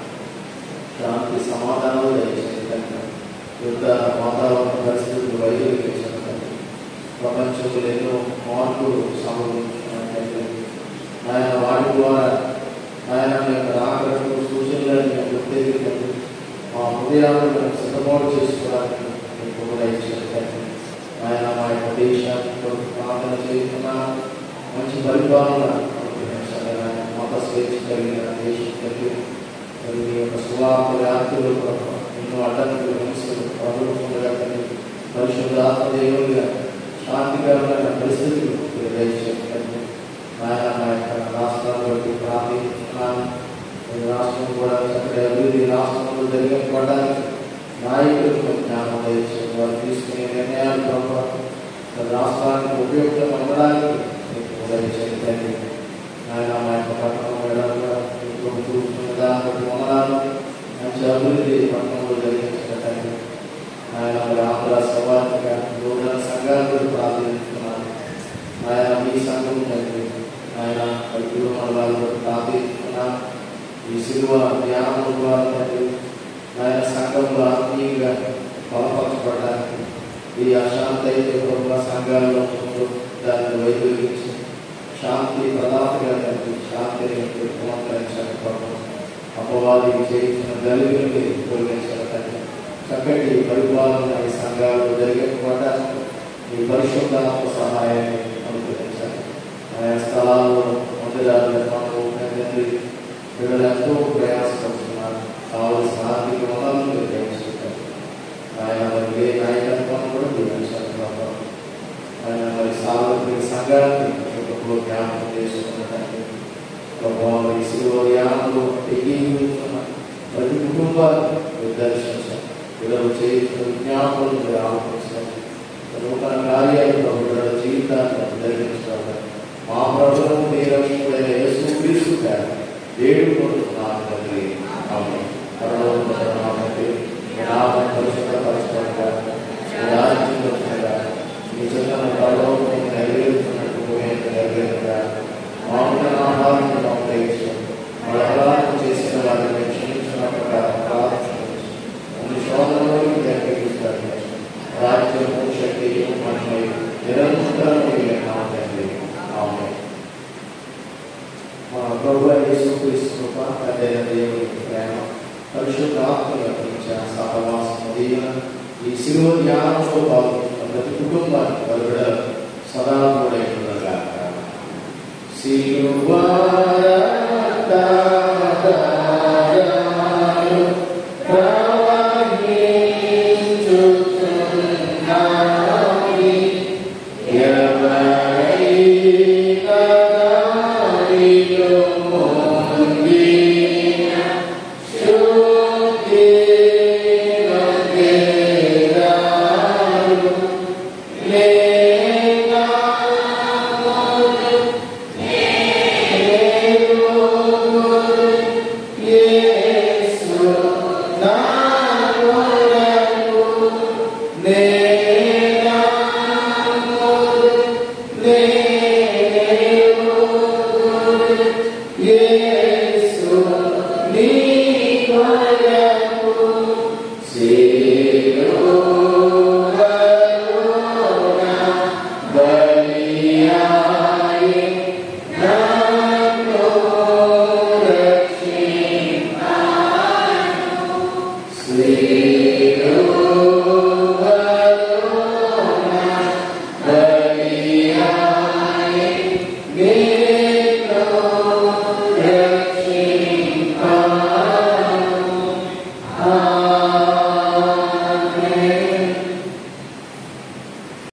శాంతి సమాధానాలు దయచేయండి యుద్ధ వాతావరణ పరిస్థితులు వైద్యులు ప్రపంచంలో ఎన్నో మార్పులు సంభవించున్నాయి ఆయన వాటి ద్వారా ఆయన యొక్క రాకడకు సూచనలను గుర్తెరిగినట్టు మా హృదయాలను మేము సిద్ధపాటు చేసుకోవడానికి మీకు కూడా ఇచ్చారు ఆయన మా యొక్క దేశాన్ని కొరకు ప్రార్థన చేస్తున్న మంచి పరిపాలన అనుగ్రహించాలి. ఆయన మత స్వేచ్ఛ కలిగిన దేశం కలిగి మరి మీ యొక్క సువార్త వ్యాప్తులు ఎన్నో అడ్డంకులు హింసలు ప్రభుత్వంగా కలిగి పరిశుద్ధ ఆత్మదేవులుగా శాంతికరమైన పరిస్థితులు మీరు దయచేయండి ఆయన మా యొక్క రాష్ట్రాన్ని బట్టి ప్రార్థిస్తున్నాను ఈ రాష్ట్రం కూడా చక్కటి అభివృద్ధి రాష్ట్రంలో జరిగిపోవడానికి నాయకులకు జ్ఞానం దయచేయండి వారు తీసుకునే నిర్ణయాలు ప్రభావ రాష్ట్రానికి ఉపయుక్తం అవ్వడానికి మీకు దయచేయండి తండ్రి ఆయన మా చెల్లిస్తున్నాను ఆయన మీ సంఘం తండ్రి ఆయన కడుపులో మన వాళ్ళు ప్రార్థిస్తున్నాను ఈ సిలువ ధ్యానం ద్వారా తండ్రి ఆయన సంఘంలో ఆత్మీయంగా బలపరచబడడానికి ఈ అశాంతి అయితే ప్రభు సంఘాల్లో ఉందో దాన్ని వైదొలిగించి శాంతి ప్రదాతగా తండ్రి శాంతిని పునఃకరించండి ప్రభు అపవాదికి చేయించిన గలిబిని తొలగించాలి తండ్రి చక్కటి పరిపాలన ఈ సంఘాలు జరిగకపోవడానికి ఈ పరిశుద్ధాత్మ సహాయాన్ని అనుగ్రహించాలి ఆయా స్థలాల్లో మందిరాలు నిర్మాణం తండ్రి వీళ్ళు ఎంతో ప్రయాసపడుతున్నారు కావలసిన ఆర్థిక వనరులు మీరు గ్రహించుకుంటారు ఆయన మరి ఏ నాయకత్వాన్ని కూడా దీవించాలి ప్రభావ ఆయన మరి సార్వత్రిక సంఘాన్ని చుట్టూ జ్ఞాపకం చేసుకున్నట్టు ప్రభావం ఈ శిలువ ధ్యానంలో ఎగిరిస్తున్న ప్రతి కుటుంబాన్ని మీరు దర్శించాలి పిల్లలు చేయించిన విజ్ఞాపనలు మీరు ఆలోచించాలి నూతన కార్యాలు ప్రభు బిడ్డల జీవితాన్ని జరిగించాలి మా ప్రభుత్వం నీరక్షకుడైన యేసు క్రీస్తు పేర దేవుడు కొడుతున్నాను తండ్రి ఆమె పరలోకమందున్న మీ నామం పరిశుద్ధపరచబడగా మీ రాజ్యం వచ్చినగా మీ చిన్న పరలోకం నెరవేరుతున్నట్టు భూమి మీద నెరవేరుగా మామూలు ఆహారం మాకు దయచేయండి. మా అపరాధం చేసిన వారిని క్షమించిన ప్రకారం ప్రార్థించండి అన్ని శోధనలోకి దగ్గరిస్తాడు రాజ్యము శక్తియు మహిమయు నిరంతరం మీరే నామండి ఆమె మన ప్రభు యేసుక్రీస్తు కృప తండ్రి దేవుని ప్రేమ పరిశుద్ధ ఆత్మ యొక్క సహవాసం దీవెన ఈ శిలువ ధ్యానంలో పాల్గొంటున్న ప్రతి కుటుంబానికి బలపడ సదా కూడా ఉండగా శిలువ